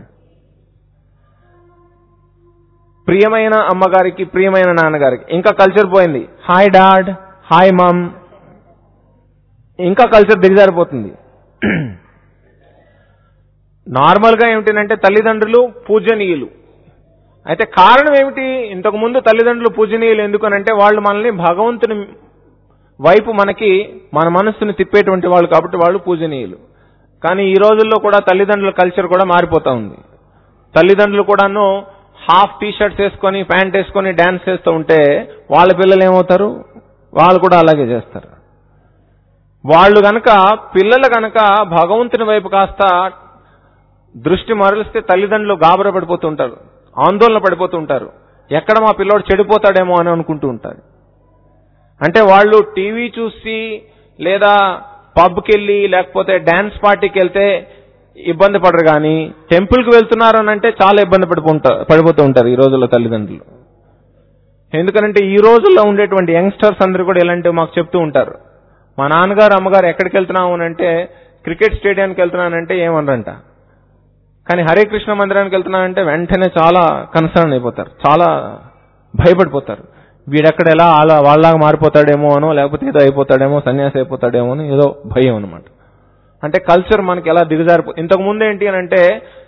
ప్రియమైన అమ్మగారికి ప్రియమైన నాన్నగారికి ఇంకా కల్చర్ పోయింది హాయ్ డాడ్ హాయ్ మమ్ ఇంకా కల్చర్ దిగజారిపోతుంది నార్మల్ గా ఏమిటంటే తల్లిదండ్రులు పూజనీయులు అయితే కారణం ఏమిటి ఇంతకు ముందు తల్లిదండ్రులు పూజనీయులు ఎందుకనంటే వాళ్ళు మనల్ని భగవంతుని వైపు మనకి మన మనస్సును తిప్పేటువంటి వాళ్ళు కాబట్టి వాళ్ళు పూజనీయులు కానీ ఈ రోజుల్లో కూడా తల్లిదండ్రుల కల్చర్ కూడా మారిపోతా ఉంది తల్లిదండ్రులు కూడాను హాఫ్ టీ షర్ట్స్ వేసుకొని ప్యాంట్ వేసుకొని డాన్స్ చేస్తూ ఉంటే వాళ్ళ పిల్లలు ఏమవుతారు వాళ్ళు కూడా అలాగే చేస్తారు వాళ్ళు గనక పిల్లలు గనక భగవంతుని వైపు కాస్త దృష్టి మరలిస్తే తల్లిదండ్రులు గాబర పడిపోతూ ఉంటారు ఆందోళన పడిపోతూ ఉంటారు ఎక్కడ మా పిల్లోడు చెడిపోతాడేమో అని అనుకుంటూ ఉంటారు అంటే వాళ్ళు టీవీ చూసి లేదా పబ్కి వెళ్ళి లేకపోతే డాన్స్ పార్టీకి వెళ్తే ఇబ్బంది పడరు కానీ టెంపుల్కి వెళ్తున్నారు అని అంటే చాలా ఇబ్బంది పడిపోతారు పడిపోతూ ఉంటారు ఈ రోజుల్లో తల్లిదండ్రులు ఎందుకంటే ఈ రోజుల్లో ఉండేటువంటి యంగ్స్టర్స్ అందరూ కూడా ఇలాంటివి మాకు చెప్తూ ఉంటారు మా నాన్నగారు అమ్మగారు ఎక్కడికి వెళ్తున్నాము అని అంటే క్రికెట్ స్టేడియానికి వెళ్తున్నానంటే ఏమనరంట కానీ హరే కృష్ణ మందిరానికి వెళ్తున్నానంటే వెంటనే చాలా కన్సర్న్ అయిపోతారు చాలా భయపడిపోతారు వీడెక్కడ ఎలా అలా వాళ్ళలాగా మారిపోతాడేమో అనో లేకపోతే ఏదో అయిపోతాడేమో సన్యాసి అయిపోతాడేమో అని ఏదో భయం అనమాట అంటే కల్చర్ మనకి ఎలా దిగజారిపో ఇంతకు ముందు ఏంటి అని అంటే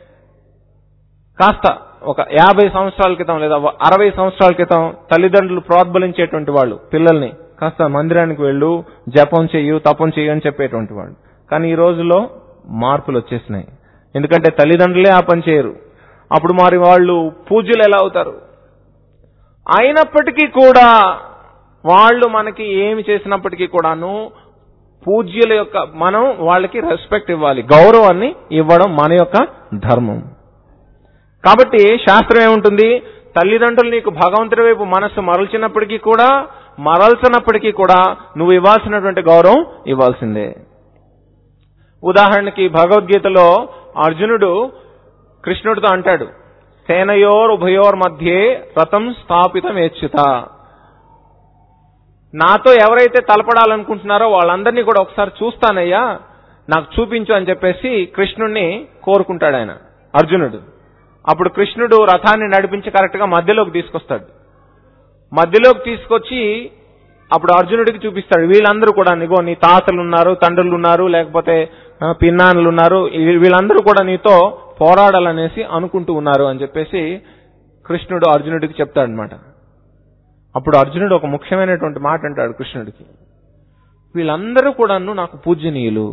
కాస్త ఒక యాభై సంవత్సరాల క్రితం లేదా అరవై సంవత్సరాల క్రితం తల్లిదండ్రులు ప్రోద్బలించేటువంటి వాళ్ళు పిల్లల్ని కాస్త మందిరానికి వెళ్ళు జపం చెయ్యు తపం చెయ్యు అని చెప్పేటువంటి వాళ్ళు కానీ ఈ రోజుల్లో మార్పులు వచ్చేసినాయి ఎందుకంటే తల్లిదండ్రులే ఆ పని చేయరు అప్పుడు మరి వాళ్ళు పూజ్యులు ఎలా అవుతారు అయినప్పటికీ కూడా వాళ్ళు మనకి ఏమి చేసినప్పటికీ కూడాను పూజ్యుల యొక్క మనం వాళ్ళకి రెస్పెక్ట్ ఇవ్వాలి గౌరవాన్ని ఇవ్వడం మన యొక్క ధర్మం కాబట్టి శాస్త్రం ఏముంటుంది తల్లిదండ్రులు నీకు భగవంతుడి వైపు మనస్సు మరల్చినప్పటికీ కూడా మరల్చినప్పటికీ కూడా నువ్వు ఇవ్వాల్సినటువంటి గౌరవం ఇవ్వాల్సిందే ఉదాహరణకి భగవద్గీతలో అర్జునుడు కృష్ణుడితో అంటాడు సేనయోర్ ఉభయోర్ మధ్యే రథం స్థాపితం ఏచ్యుత నాతో ఎవరైతే తలపడాలనుకుంటున్నారో వాళ్ళందరినీ కూడా ఒకసారి చూస్తానయ్యా నాకు చూపించు అని చెప్పేసి కృష్ణుణ్ణి కోరుకుంటాడు ఆయన అర్జునుడు అప్పుడు కృష్ణుడు రథాన్ని నడిపించి కరెక్ట్ గా మధ్యలోకి తీసుకొస్తాడు మధ్యలోకి తీసుకొచ్చి అప్పుడు అర్జునుడికి చూపిస్తాడు వీళ్ళందరూ కూడా నీగో నీ తాతలు ఉన్నారు తండ్రులు ఉన్నారు లేకపోతే ఆ, పిన్నానులు ఉన్నారు వీ- వీళ్ళందరూ కూడా నీతో పోరాడాలనేసి అనుకుంటూ ఉన్నారు అని చెప్పేసి కృష్ణుడు అర్జునుడికి చెప్తాడనమాట అప్పుడు అర్జునుడు ఒక ముఖ్యమైనటువంటి మాట అంటాడు కృష్ణుడికి వీళ్ళందరూ కూడాను నాకు పూజనీయులు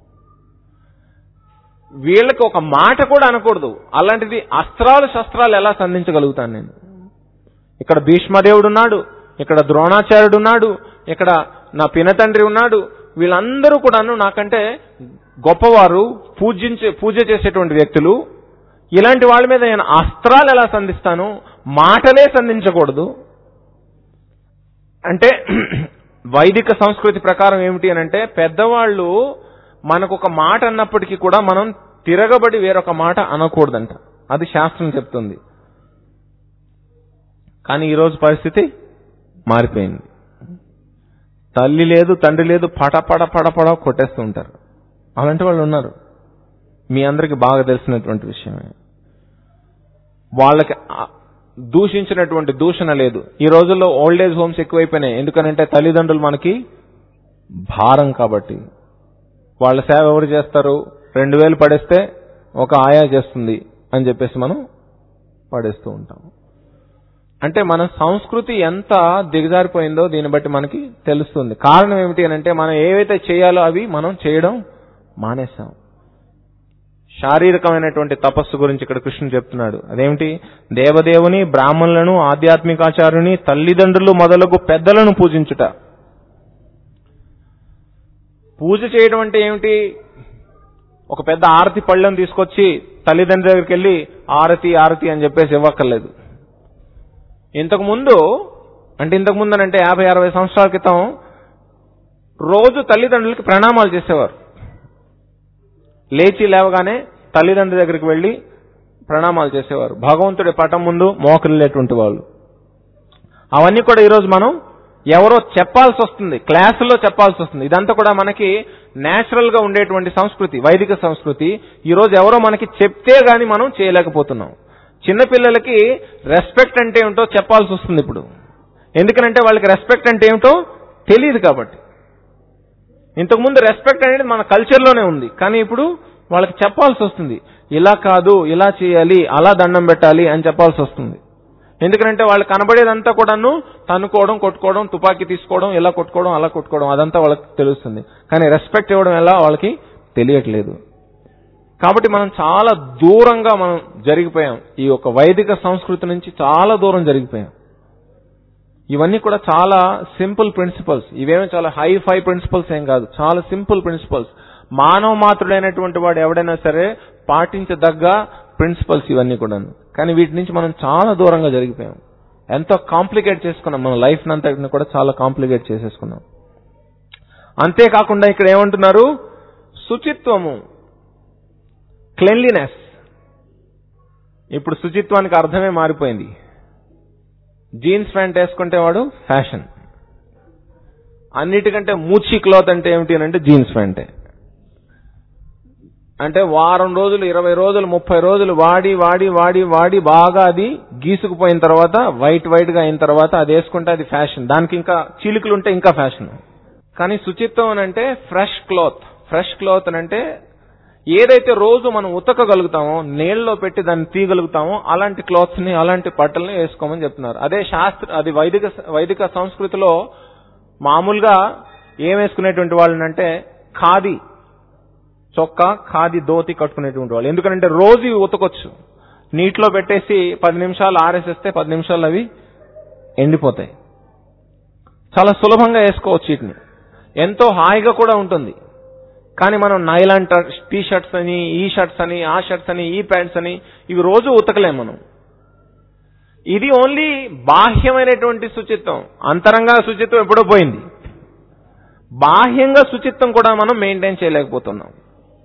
వీళ్ళకి ఒక మాట కూడా అనకూడదు అలాంటిది అస్త్రాలు శస్త్రాలు ఎలా సంధించగలుగుతాను నేను ఇక్కడ భీష్మదేవుడు ఉన్నాడు ఇక్కడ ద్రోణాచార్యుడు ఉన్నాడు ఇక్కడ నా పినతండ్రి ఉన్నాడు వీళ్ళందరూ కూడాను నాకంటే గొప్పవారు పూజించే పూజ చేసేటువంటి వ్యక్తులు ఇలాంటి వాళ్ళ మీద నేను అస్త్రాలు ఎలా సంధిస్తాను మాటలే సంధించకూడదు అంటే వైదిక సంస్కృతి ప్రకారం ఏమిటి అని అంటే పెద్దవాళ్ళు మనకు ఒక మాట అన్నప్పటికీ కూడా మనం తిరగబడి వేరొక మాట అనకూడదంట అది శాస్త్రం చెప్తుంది కానీ ఈరోజు పరిస్థితి మారిపోయింది తల్లి లేదు తండ్రి లేదు పట పడ పడ పడ కొట్టేస్తూ ఉంటారు అలాంటి వాళ్ళు ఉన్నారు మీ అందరికి బాగా తెలిసినటువంటి విషయమే వాళ్ళకి ఆ- దూషించినటువంటి దూషణ లేదు ఈ రోజుల్లో ఓల్డ్ ఏజ్ హోమ్స్ ఎక్కువైపోయినాయి ఎందుకనంటే తల్లిదండ్రులు మనకి భారం కాబట్టి వాళ్ళ సేవ ఎవరు చేస్తారు రెండు వేలు పడేస్తే ఒక ఆయా చేస్తుంది అని చెప్పేసి మనం పడేస్తూ ఉంటాం అంటే మన సంస్కృతి ఎంత దిగజారిపోయిందో దీన్ని బట్టి మనకి తెలుస్తుంది కారణం ఏమిటి అని అంటే మనం ఏవైతే చేయాలో అవి మనం చేయడం మానేస్తాం శారీరకమైనటువంటి తపస్సు గురించి ఇక్కడ కృష్ణుడు చెప్తున్నాడు అదేమిటి దేవదేవుని బ్రాహ్మణులను ఆధ్యాత్మికాచార్యుని తల్లిదండ్రులు మొదలగు పెద్దలను పూజించుట పూజ చేయడం అంటే ఏమిటి ఒక పెద్ద ఆరతి పళ్ళెం తీసుకొచ్చి తల్లిదండ్రుల దగ్గరికి వెళ్ళి ఆరతి ఆరతి అని చెప్పేసి ఇవ్వక్కర్లేదు ఇంతకు ముందు అంటే ఇంతకు ముందు అంటే యాభై అరవై సంవత్సరాల క్రితం రోజు తల్లిదండ్రులకి ప్రణామాలు చేసేవారు లేచి లేవగానే తల్లిదండ్రుల దగ్గరికి వెళ్లి ప్రణామాలు చేసేవారు భగవంతుడి పటం ముందు మోకరిల్లేటువంటి వాళ్ళు అవన్నీ కూడా ఈరోజు మనం ఎవరో చెప్పాల్సి వస్తుంది క్లాసుల్లో చెప్పాల్సి వస్తుంది ఇదంతా కూడా మనకి నేచురల్ గా ఉండేటువంటి సంస్కృతి వైదిక సంస్కృతి ఈ రోజు ఎవరో మనకి చెప్తే గాని మనం చేయలేకపోతున్నాం చిన్నపిల్లలకి రెస్పెక్ట్ అంటే ఏమిటో చెప్పాల్సి వస్తుంది ఇప్పుడు ఎందుకనంటే వాళ్ళకి రెస్పెక్ట్ అంటే ఏమిటో తెలియదు కాబట్టి ఇంతకుముందు రెస్పెక్ట్ అనేది మన కల్చర్లోనే ఉంది కానీ ఇప్పుడు వాళ్ళకి చెప్పాల్సి వస్తుంది ఇలా కాదు ఇలా చేయాలి అలా దండం పెట్టాలి అని చెప్పాల్సి వస్తుంది ఎందుకంటే వాళ్ళు కనబడేదంతా కూడాను తన్నుకోవడం కొట్టుకోవడం తుపాకీ తీసుకోవడం ఇలా కొట్టుకోవడం అలా కొట్టుకోవడం అదంతా వాళ్ళకి తెలుస్తుంది కానీ రెస్పెక్ట్ ఇవ్వడం ఎలా వాళ్ళకి తెలియట్లేదు కాబట్టి మనం చాలా దూరంగా మనం జరిగిపోయాం ఈ యొక్క వైదిక సంస్కృతి నుంచి చాలా దూరం జరిగిపోయాం ఇవన్నీ కూడా చాలా సింపుల్ ప్రిన్సిపల్స్ ఇవేమీ చాలా హై ఫై ప్రిన్సిపల్స్ ఏం కాదు చాలా సింపుల్ ప్రిన్సిపల్స్ మానవ మాత్రుడైనటువంటి వాడు ఎవడైనా సరే పాటించదగ్గ ప్రిన్సిపల్స్ ఇవన్నీ కూడా కానీ వీటి నుంచి మనం చాలా దూరంగా జరిగిపోయాం ఎంతో కాంప్లికేట్ చేసుకున్నాం మన లైఫ్ అంతటిని కూడా చాలా కాంప్లికేట్ చేసేసుకున్నాం అంతేకాకుండా ఇక్కడ ఏమంటున్నారు శుచిత్వము క్లెన్లీనెస్ ఇప్పుడు శుచిత్వానికి అర్థమే మారిపోయింది జీన్స్ ప్యాంట్ వేసుకుంటే వాడు ఫ్యాషన్ అన్నిటికంటే మూచి క్లాత్ అంటే ఏమిటి అని అంటే జీన్స్ ప్యాంటే అంటే వారం రోజులు ఇరవై రోజులు ముప్పై రోజులు వాడి వాడి వాడి వాడి బాగా అది గీసుకుపోయిన తర్వాత వైట్ వైట్ గా అయిన తర్వాత అది వేసుకుంటే అది ఫ్యాషన్ దానికి ఇంకా చీలికలు ఉంటే ఇంకా ఫ్యాషన్ కానీ శుచిత్వం అని అంటే ఫ్రెష్ క్లాత్ ఫ్రెష్ క్లాత్ అని అంటే ఏదైతే రోజు మనం ఉతకగలుగుతామో నీళ్ళలో పెట్టి దాన్ని తీయగలుగుతామో అలాంటి క్లాత్స్ ని అలాంటి బట్టల్ని వేసుకోమని చెప్తున్నారు అదే శాస్త్ర అది వైదిక వైదిక సంస్కృతిలో మామూలుగా ఏం వేసుకునేటువంటి వాళ్ళని అంటే ఖాదీ చొక్కా ఖాదీ ధోతి కట్టుకునేటువంటి వాళ్ళు ఎందుకంటే రోజు ఇవి ఉతకొచ్చు నీటిలో పెట్టేసి పది నిమిషాలు ఆరేసేస్తే పది నిమిషాలు అవి ఎండిపోతాయి చాలా సులభంగా వేసుకోవచ్చు వీటిని ఎంతో హాయిగా కూడా ఉంటుంది కానీ మనం నైలాన్ టీ షర్ట్స్ అని ఈ షర్ట్స్ అని ఆ షర్ట్స్ అని ఈ ప్యాంట్స్ అని ఇవి రోజు ఉతకలేం మనం ఇది ఓన్లీ బాహ్యమైనటువంటి శుచిత్వం అంతరంగా శుచిత్వం ఎప్పుడో పోయింది బాహ్యంగా శుచిత్వం కూడా మనం మెయింటైన్ చేయలేకపోతున్నాం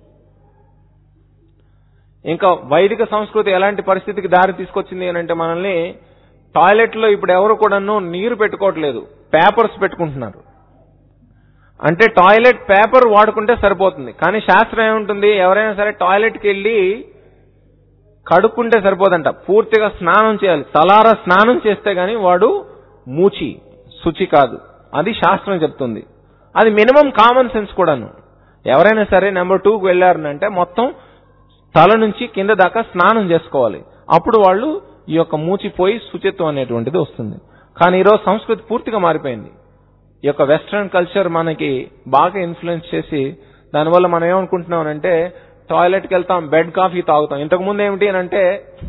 ఇంకా వైదిక సంస్కృతి ఎలాంటి పరిస్థితికి దారి తీసుకొచ్చింది అని అంటే మనల్ని టాయిలెట్లో ఇప్పుడు ఎవరు కూడాను నీరు పెట్టుకోవట్లేదు పేపర్స్ పెట్టుకుంటున్నారు అంటే టాయిలెట్ పేపర్ వాడుకుంటే సరిపోతుంది కానీ శాస్త్రం ఏముంటుంది ఎవరైనా సరే టాయిలెట్కి వెళ్ళి కడుక్కుంటే సరిపోదంట పూర్తిగా స్నానం చేయాలి తలారా స్నానం చేస్తే గాని వాడు మూచి శుచి కాదు అది శాస్త్రం చెప్తుంది అది మినిమం కామన్ సెన్స్ కూడాను ఎవరైనా సరే నెంబర్ టూకి వెళ్ళారనంటే మొత్తం తల నుంచి కింద దాకా స్నానం చేసుకోవాలి అప్పుడు వాళ్ళు ఈ యొక్క మూచిపోయి శుచిత్వం అనేటువంటిది వస్తుంది కానీ ఈరోజు సంస్కృతి పూర్తిగా మారిపోయింది ఈ యొక్క వెస్ట్రన్ కల్చర్ మనకి బాగా ఇన్ఫ్లుయెన్స్ చేసి దానివల్ల మనం ఏమనుకుంటున్నాం అంటే టాయిలెట్కి వెళ్తాం బెడ్ కాఫీ తాగుతాం ఇంతకు ముందు ఏమిటి అని అంటే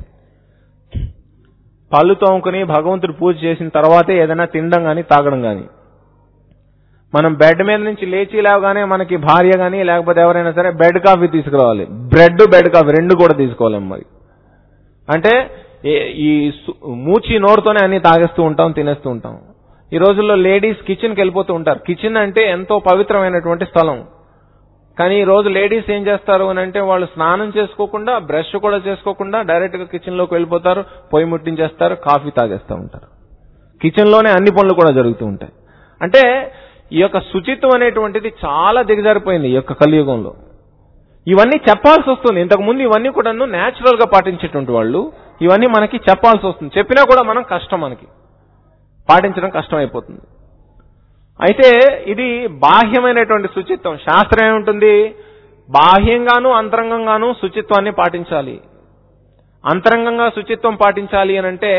పళ్ళు తోముకుని భగవంతుడు పూజ చేసిన తర్వాతే ఏదైనా తినడం కానీ తాగడం కానీ మనం బెడ్ మీద నుంచి లేచి లేవగానే మనకి భార్య కానీ లేకపోతే ఎవరైనా సరే బెడ్ కాఫీ తీసుకురావాలి బ్రెడ్ బెడ్ కాఫీ రెండు కూడా తీసుకోలేం మరి అంటే ఏ- ఈ సు- మూచి నోరుతోనే అన్ని తాగేస్తూ ఉంటాం తినేస్తూ ఉంటాం ఈ రోజుల్లో లేడీస్ కిచెన్కి వెళ్ళిపోతూ ఉంటారు కిచెన్ అంటే ఎంతో పవిత్రమైనటువంటి స్థలం కానీ ఈ రోజు లేడీస్ ఏం చేస్తారు అని అంటే వాళ్ళు స్నానం చేసుకోకుండా బ్రష్ కూడా చేసుకోకుండా డైరెక్ట్ గా కిచెన్ లోకి వెళ్ళిపోతారు పొయ్యి ముట్టించేస్తారు కాఫీ తాగేస్తూ ఉంటారు కిచెన్ లోనే అన్ని పనులు కూడా జరుగుతూ ఉంటాయి అంటే ఈ యొక్క శుచిత్వం అనేటువంటిది చాలా దిగజారిపోయింది ఈ యొక్క కలియుగంలో ఇవన్నీ చెప్పాల్సి వస్తుంది ఇంతకు ముందు ఇవన్నీ కూడా నేచురల్ గా పాటించేటువంటి వాళ్ళు ఇవన్నీ మనకి చెప్పాల్సి వస్తుంది చెప్పినా కూడా మనం కష్టం మనకి పాటించడం కష్టం అయిపోతుంది అయితే ఇది బాహ్యమైనటువంటి శుచిత్వం శాస్త్రం ఏముంటుంది బాహ్యంగాను అంతరంగంగాను శుచిత్వాన్ని పాటించాలి అంతరంగంగా శుచిత్వం పాటించాలి అని అంటే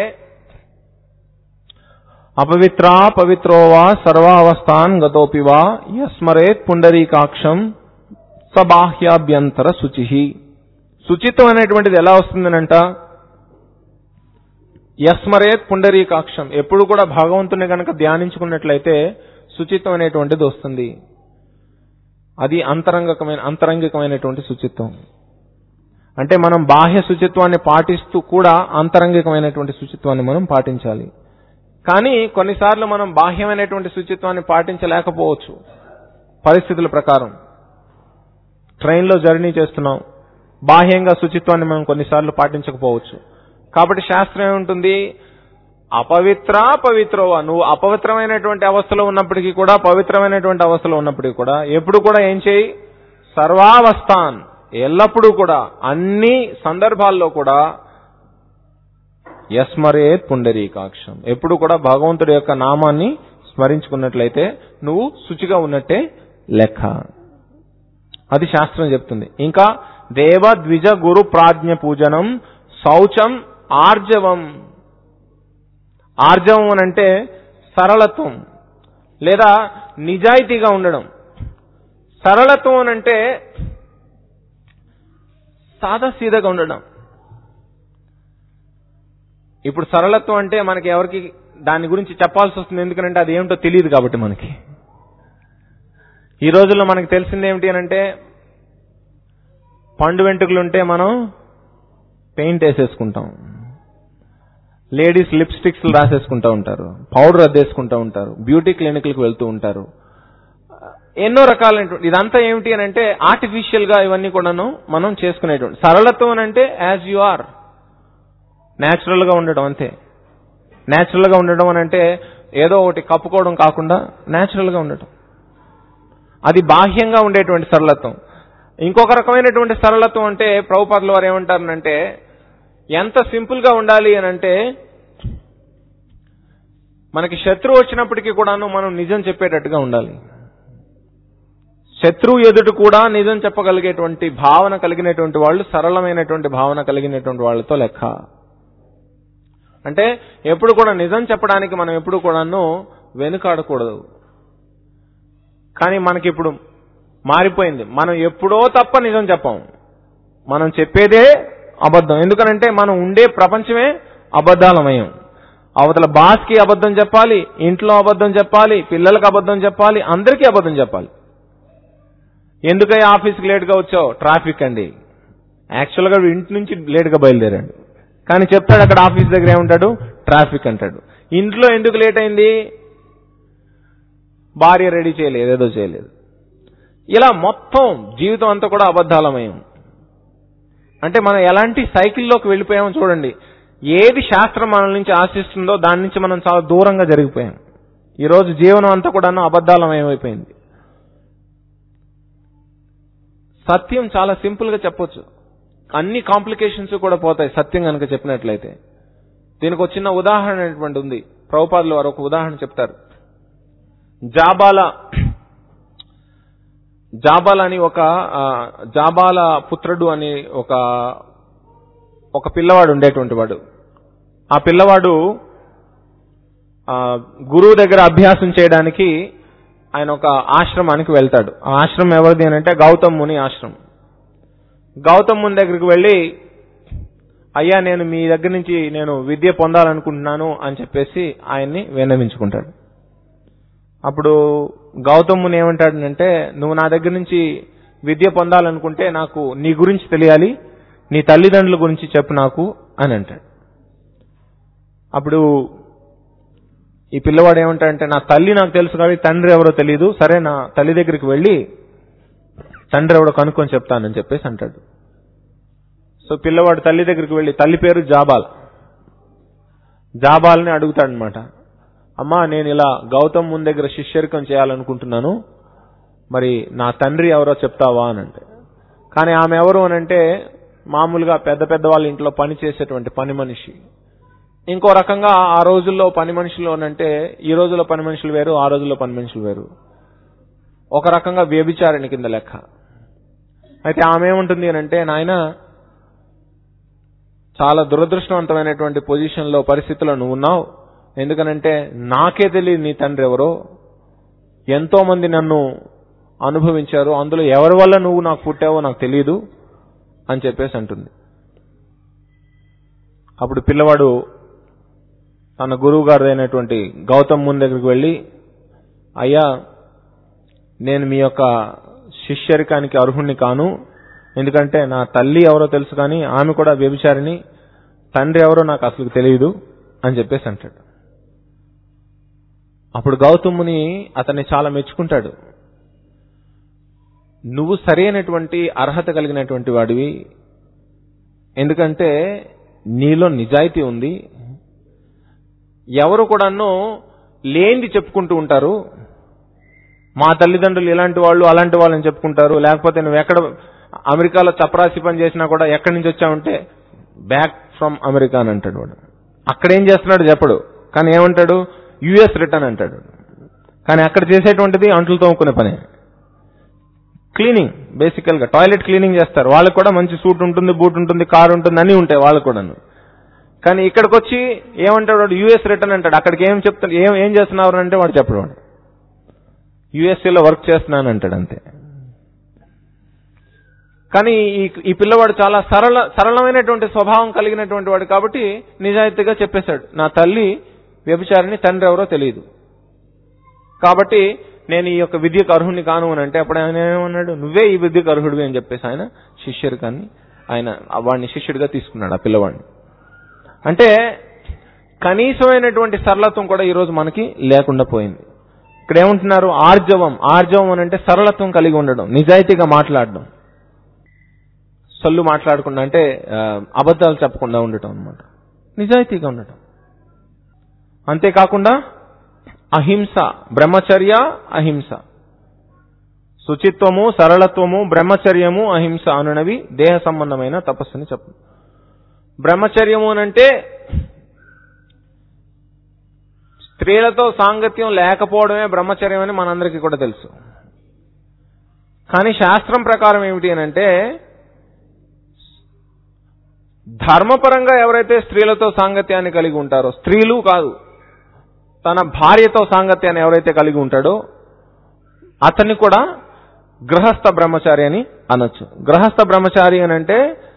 అపవిత్రా పవిత్రో వా సర్వావస్థాన్ గతోపి వా యస్మరేత్ పుండరీకాక్షం సబాహ్యాభ్యంతర శుచి శుచిత్వం అనేటువంటిది ఎలా వస్తుందనంట యస్మరేత్ పుండరీకాక్షం ఎప్పుడు కూడా భగవంతుని గనక ధ్యానించుకున్నట్లయితే శుచిత్వం అనేటువంటిది వస్తుంది అది అంతరంగకమైన అంతరంగికమైనటువంటి శుచిత్వం అంటే మనం బాహ్య శుచిత్వాన్ని పాటిస్తూ కూడా అంతరంగికమైనటువంటి శుచిత్వాన్ని మనం పాటించాలి కానీ కొన్నిసార్లు మనం బాహ్యమైనటువంటి శుచిత్వాన్ని పాటించలేకపోవచ్చు పరిస్థితుల ప్రకారం ట్రైన్లో జర్నీ చేస్తున్నాం బాహ్యంగా శుచిత్వాన్ని మనం కొన్నిసార్లు పాటించకపోవచ్చు కాబట్టి శాస్త్రం ఏముంటుంది అపవిత్ర పవిత్రవ నువ్వు అపవిత్రమైనటువంటి అవస్థలో ఉన్నప్పటికీ కూడా పవిత్రమైనటువంటి అవస్థలో ఉన్నప్పటికీ కూడా ఎప్పుడు కూడా ఏం చేయి సర్వావస్థాన్ ఎల్లప్పుడూ కూడా అన్ని సందర్భాల్లో కూడా యస్మరేత్ పుండరీకాక్షం ఎప్పుడు కూడా భగవంతుడి యొక్క నామాన్ని స్మరించుకున్నట్లయితే నువ్వు శుచిగా ఉన్నట్టే లెక్క అది శాస్త్రం చెప్తుంది ఇంకా దేవ ద్విజ గురు ప్రాజ్ఞ పూజనం శౌచం ఆర్జవం ఆర్జవం అని అంటే సరళత్వం లేదా నిజాయితీగా ఉండడం సరళత్వం అని అంటే సాదాసీదగా ఉండడం ఇప్పుడు సరళత్వం అంటే మనకి ఎవరికి దాని గురించి చెప్పాల్సి వస్తుంది ఎందుకంటే అది ఏమిటో తెలియదు కాబట్టి మనకి ఈ రోజుల్లో మనకి తెలిసింది ఏమిటి అని అంటే పండు వెంట్రుకలు ఉంటే మనం పెయింట్ వేసేసుకుంటాం లేడీస్ లిప్స్టిక్స్ రాసేసుకుంటూ ఉంటారు పౌడర్ అద్దేసుకుంటూ ఉంటారు బ్యూటీ క్లినిక్లకు వెళ్తూ ఉంటారు ఎన్నో రకాలైనటువంటి ఇదంతా ఏమిటి అని అంటే ఆర్టిఫిషియల్ గా ఇవన్నీ కూడాను మనం చేసుకునేటువంటి సరళత్వం అని అంటే యాజ్ యు ఆర్ న్యాచురల్ గా ఉండడం అంతే న్యాచురల్ గా ఉండడం అని అంటే ఏదో ఒకటి కప్పుకోవడం కాకుండా న్యాచురల్ గా ఉండటం అది బాహ్యంగా ఉండేటువంటి సరళత్వం ఇంకొక రకమైనటువంటి సరళత్వం అంటే ప్రభుపాదుల వారు ఏమంటారనంటే ఎంత సింపుల్ గా ఉండాలి అని అంటే మనకి శత్రువు వచ్చినప్పటికీ కూడాను మనం నిజం చెప్పేటట్టుగా ఉండాలి శత్రువు ఎదుటి కూడా నిజం చెప్పగలిగేటువంటి భావన కలిగినటువంటి వాళ్ళు సరళమైనటువంటి భావన కలిగినటువంటి వాళ్ళతో లెక్క అంటే ఎప్పుడు కూడా నిజం చెప్పడానికి మనం ఎప్పుడు కూడాను వెనుకాడకూడదు కానీ మనకి ఇప్పుడు మారిపోయింది మనం ఎప్పుడో తప్ప నిజం చెప్పం మనం చెప్పేదే అబద్ధం ఎందుకనంటే మనం ఉండే ప్రపంచమే అబద్ధాలమయం అవతల బాస్కి అబద్ధం చెప్పాలి ఇంట్లో అబద్ధం చెప్పాలి పిల్లలకు అబద్ధం చెప్పాలి అందరికీ అబద్ధం చెప్పాలి ఎందుకై ఆఫీస్కి లేట్గా వచ్చావు ట్రాఫిక్ అండి యాక్చువల్గా వీడు ఇంటి నుంచి లేట్గా బయలుదేరాడు కానీ చెప్తాడు అక్కడ ఆఫీస్ దగ్గర ఏముంటాడు ట్రాఫిక్ అంటాడు ఇంట్లో ఎందుకు లేట్ అయింది భార్య రెడీ చేయలేదు ఏదో చేయలేదు ఇలా మొత్తం జీవితం అంతా కూడా అబద్ధాలమయం అంటే మనం ఎలాంటి సైకిల్లోకి వెళ్ళిపోయామో చూడండి ఏది శాస్త్రం మన నుంచి ఆశిస్తుందో దాని నుంచి మనం చాలా దూరంగా జరిగిపోయాం ఈ రోజు జీవనం అంతా కూడాను అబద్ధాలమయమైపోయింది సత్యం చాలా సింపుల్ గా చెప్పొచ్చు అన్ని కాంప్లికేషన్స్ కూడా పోతాయి సత్యం కనుక చెప్పినట్లయితే దీనికి ఒక చిన్న ఉదాహరణ అనేటువంటి ఉంది ప్రభుపాదులు వారు ఒక ఉదాహరణ చెప్తారు జాబాల జాబాల అని ఒక ఆ, జాబాల పుత్రుడు అని ఒక ఒక పిల్లవాడు ఉండేటువంటి వాడు ఆ పిల్లవాడు ఆ, గురువు దగ్గర అభ్యాసం చేయడానికి ఆయన ఒక ఆశ్రమానికి వెళ్తాడు ఆ ఆశ్రమం ఎవరిది అని అంటే గౌతమ్ ముని ఆశ్రమం గౌతమ్ ముని దగ్గరికి వెళ్ళి అయ్యా నేను మీ దగ్గర నుంచి నేను విద్య పొందాలనుకుంటున్నాను అని చెప్పేసి ఆయన్ని విన్నవించుకుంటాడు అప్పుడు గౌతమ్ ముని ఏమంటాడంటే నువ్వు నా దగ్గర నుంచి విద్య పొందాలనుకుంటే నాకు నీ గురించి తెలియాలి నీ తల్లిదండ్రుల గురించి చెప్పు నాకు అని అంటాడు అప్పుడు ఈ పిల్లవాడు ఏమంటాడంటే నా తల్లి నాకు తెలుసు కానీ తండ్రి ఎవరో తెలియదు సరే నా తల్లి దగ్గరికి వెళ్ళి తండ్రి ఎవడో కనుక్కొని చెప్తానని చెప్పేసి అంటాడు సో పిల్లవాడు తల్లి దగ్గరికి వెళ్ళి తల్లి పేరు జాబాల్ జాబాల్ని అడుగుతాడనమాట అమ్మా నేను ఇలా గౌతమ్ ముందు దగ్గర శిష్యరికం చేయాలనుకుంటున్నాను మరి నా తండ్రి ఎవరో చెప్తావా అని అంటే కానీ ఆమె ఎవరు అని అంటే మామూలుగా పెద్ద పెద్ద వాళ్ళ ఇంట్లో పని చేసేటువంటి పని మనిషి ఇంకో రకంగా ఆ రోజుల్లో పని మనుషులు అంటే ఈ రోజుల్లో పని మనుషులు వేరు ఆ రోజుల్లో పని మనుషులు వేరు ఒక రకంగా వ్యభిచారిణి కింద లెక్క అయితే ఆమె ఏముంటుంది అని అంటే నాయన చాలా దురదృష్టవంతమైనటువంటి పొజిషన్లో పరిస్థితిలో నువ్వు ఉన్నావు ఎందుకనంటే నాకే తెలియదు నీ తండ్రి ఎవరో ఎంతో మంది నన్ను అనుభవించారు అందులో ఎవరి వల్ల నువ్వు నాకు పుట్టావో నాకు తెలియదు అని చెప్పేసి అంటుంది అప్పుడు పిల్లవాడు తన గురువు గారిదైనటువంటి గౌతమ్ ముని దగ్గరికి వెళ్ళి అయ్యా నేను మీ యొక్క శిష్యరికానికి అర్హుణ్ణి కాను ఎందుకంటే నా తల్లి ఎవరో తెలుసు కానీ ఆమె కూడా వ్యభిచారిని తండ్రి ఎవరో నాకు అసలు తెలియదు అని చెప్పేసి అంటాడు అప్పుడు గౌతముని అతన్ని చాలా మెచ్చుకుంటాడు నువ్వు సరైనటువంటి అర్హత కలిగినటువంటి వాడివి ఎందుకంటే నీలో నిజాయితీ ఉంది ఎవరు కూడాను లేనిది చెప్పుకుంటూ ఉంటారు మా తల్లిదండ్రులు ఇలాంటి వాళ్ళు అలాంటి వాళ్ళని చెప్పుకుంటారు లేకపోతే నువ్వు ఎక్కడ అమెరికాలో చపరాసి పని చేసినా కూడా ఎక్కడి నుంచి వచ్చావంటే బ్యాక్ ఫ్రమ్ అమెరికా అని అంటాడు వాడు అక్కడ ఏం చేస్తున్నాడు చెప్పడు కానీ ఏమంటాడు యుఎస్ రిటర్న్ అంటాడు కానీ అక్కడ చేసేటువంటిది అంట్లు తోముకునే పని క్లీనింగ్ బేసికల్ గా టాయిలెట్ క్లీనింగ్ చేస్తారు వాళ్ళకి కూడా మంచి సూట్ ఉంటుంది బూట్ ఉంటుంది కారు ఉంటుంది అన్నీ ఉంటాయి వాళ్ళకు కూడాను కానీ ఇక్కడికి వచ్చి ఏమంటాడు వాడు యుఎస్ రిటర్న్ అంటాడు అక్కడికి ఏం చెప్తాడు ఏం ఏం చేస్తున్నారు అంటే వాడు చెప్పడు వాడు యుఎస్ఏలో వర్క్ చేస్తున్నాను అంటాడు అంతే కానీ ఈ ఈ పిల్లవాడు చాలా సరళ సరళమైనటువంటి స్వభావం కలిగినటువంటి వాడు కాబట్టి నిజాయితీగా చెప్పేశాడు నా తల్లి వ్యభిచారిని తండ్రి ఎవరో తెలియదు కాబట్టి నేను ఈ యొక్క విద్యకు అర్హుని కాను అని అంటే అప్పుడు ఆయన ఏమన్నాడు నువ్వే ఈ విద్యకు అర్హుడివి అని చెప్పేసి ఆయన శిష్యుడు కానీ ఆయన వాడిని శిష్యుడిగా తీసుకున్నాడు ఆ పిల్లవాడిని అంటే కనీసమైనటువంటి సరళత్వం కూడా ఈరోజు మనకి లేకుండా పోయింది ఇక్కడ ఏమంటున్నారు ఆర్జవం ఆర్జవం అని అంటే సరళత్వం కలిగి ఉండడం నిజాయితీగా మాట్లాడడం సొల్లు మాట్లాడకుండా అంటే ఆ, అబద్ధాలు చెప్పకుండా ఉండటం అనమాట నిజాయితీగా ఉండటం అంతేకాకుండా అహింస బ్రహ్మచర్య అహింస శుచిత్వము సరళత్వము బ్రహ్మచర్యము అహింస అనునవి దేహ సంబంధమైన తపస్సుని చెప్పు బ్రహ్మచర్యము అనంటే స్త్రీలతో సాంగత్యం లేకపోవడమే బ్రహ్మచర్యం అని మనందరికీ కూడా తెలుసు కానీ శాస్త్రం ప్రకారం ఏమిటి అని అంటే ధర్మపరంగా ఎవరైతే స్త్రీలతో సాంగత్యాన్ని కలిగి ఉంటారో స్త్రీలు కాదు తన భార్యతో సాంగత్యాన్ని ఎవరైతే కలిగి ఉంటాడో అతన్ని కూడా గృహస్థ బ్రహ్మచారి అని అనొచ్చు గృహస్థ బ్రహ్మచారి అని అంటే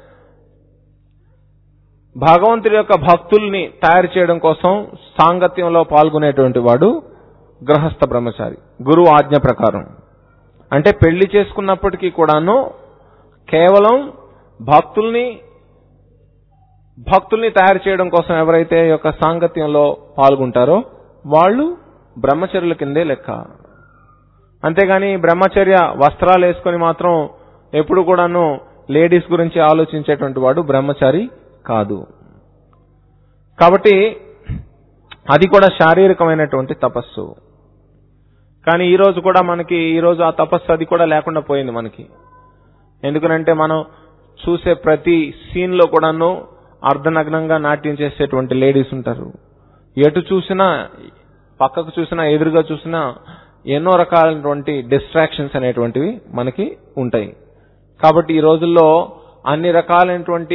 భగవంతుడి యొక్క భక్తుల్ని తయారు చేయడం కోసం సాంగత్యంలో పాల్గొనేటువంటి వాడు గృహస్థ బ్రహ్మచారి గురువు ఆజ్ఞ ప్రకారం అంటే పెళ్లి చేసుకున్నప్పటికీ కూడాను కేవలం భక్తుల్ని భక్తుల్ని తయారు చేయడం కోసం ఎవరైతే ఈ యొక్క సాంగత్యంలో పాల్గొంటారో వాళ్ళు బ్రహ్మచర్యుల కిందే లెక్క అంతేగాని బ్రహ్మచర్య వస్త్రాలు వేసుకొని మాత్రం ఎప్పుడు కూడాను లేడీస్ గురించి ఆలోచించేటువంటి వాడు బ్రహ్మచారి కాదు కాబట్టి అది కూడా శారీరకమైనటువంటి తపస్సు కానీ ఈ రోజు కూడా మనకి ఈ రోజు ఆ తపస్సు అది కూడా లేకుండా పోయింది మనకి ఎందుకనంటే మనం చూసే ప్రతి సీన్ లో కూడాను అర్ధనగ్నంగా నాట్యం చేసేటువంటి లేడీస్ ఉంటారు ఎటు చూసినా పక్కకు చూసినా ఎదురుగా చూసినా ఎన్నో రకాలైనటువంటి డిస్ట్రాక్షన్స్ అనేటువంటివి మనకి ఉంటాయి కాబట్టి ఈ రోజుల్లో అన్ని రకాలైనటువంటి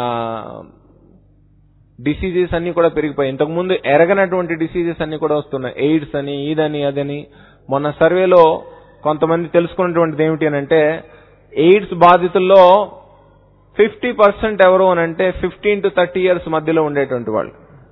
డిసీజెస్ అన్ని కూడా పెరిగిపోయాయి ఇంతకుముందు ఎరగనటువంటి డిసీజెస్ అన్ని కూడా వస్తున్నాయి ఎయిడ్స్ అని ఇదని అదని మొన్న సర్వేలో కొంతమంది తెలుసుకున్నటువంటిది ఏమిటి అని అంటే ఎయిడ్స్ బాధితుల్లో ఫిఫ్టీ పర్సెంట్ ఎవరు అని అంటే ఫిఫ్టీన్ టు థర్టీ ఇయర్స్ మధ్యలో ఉండేటువంటి వాళ్ళు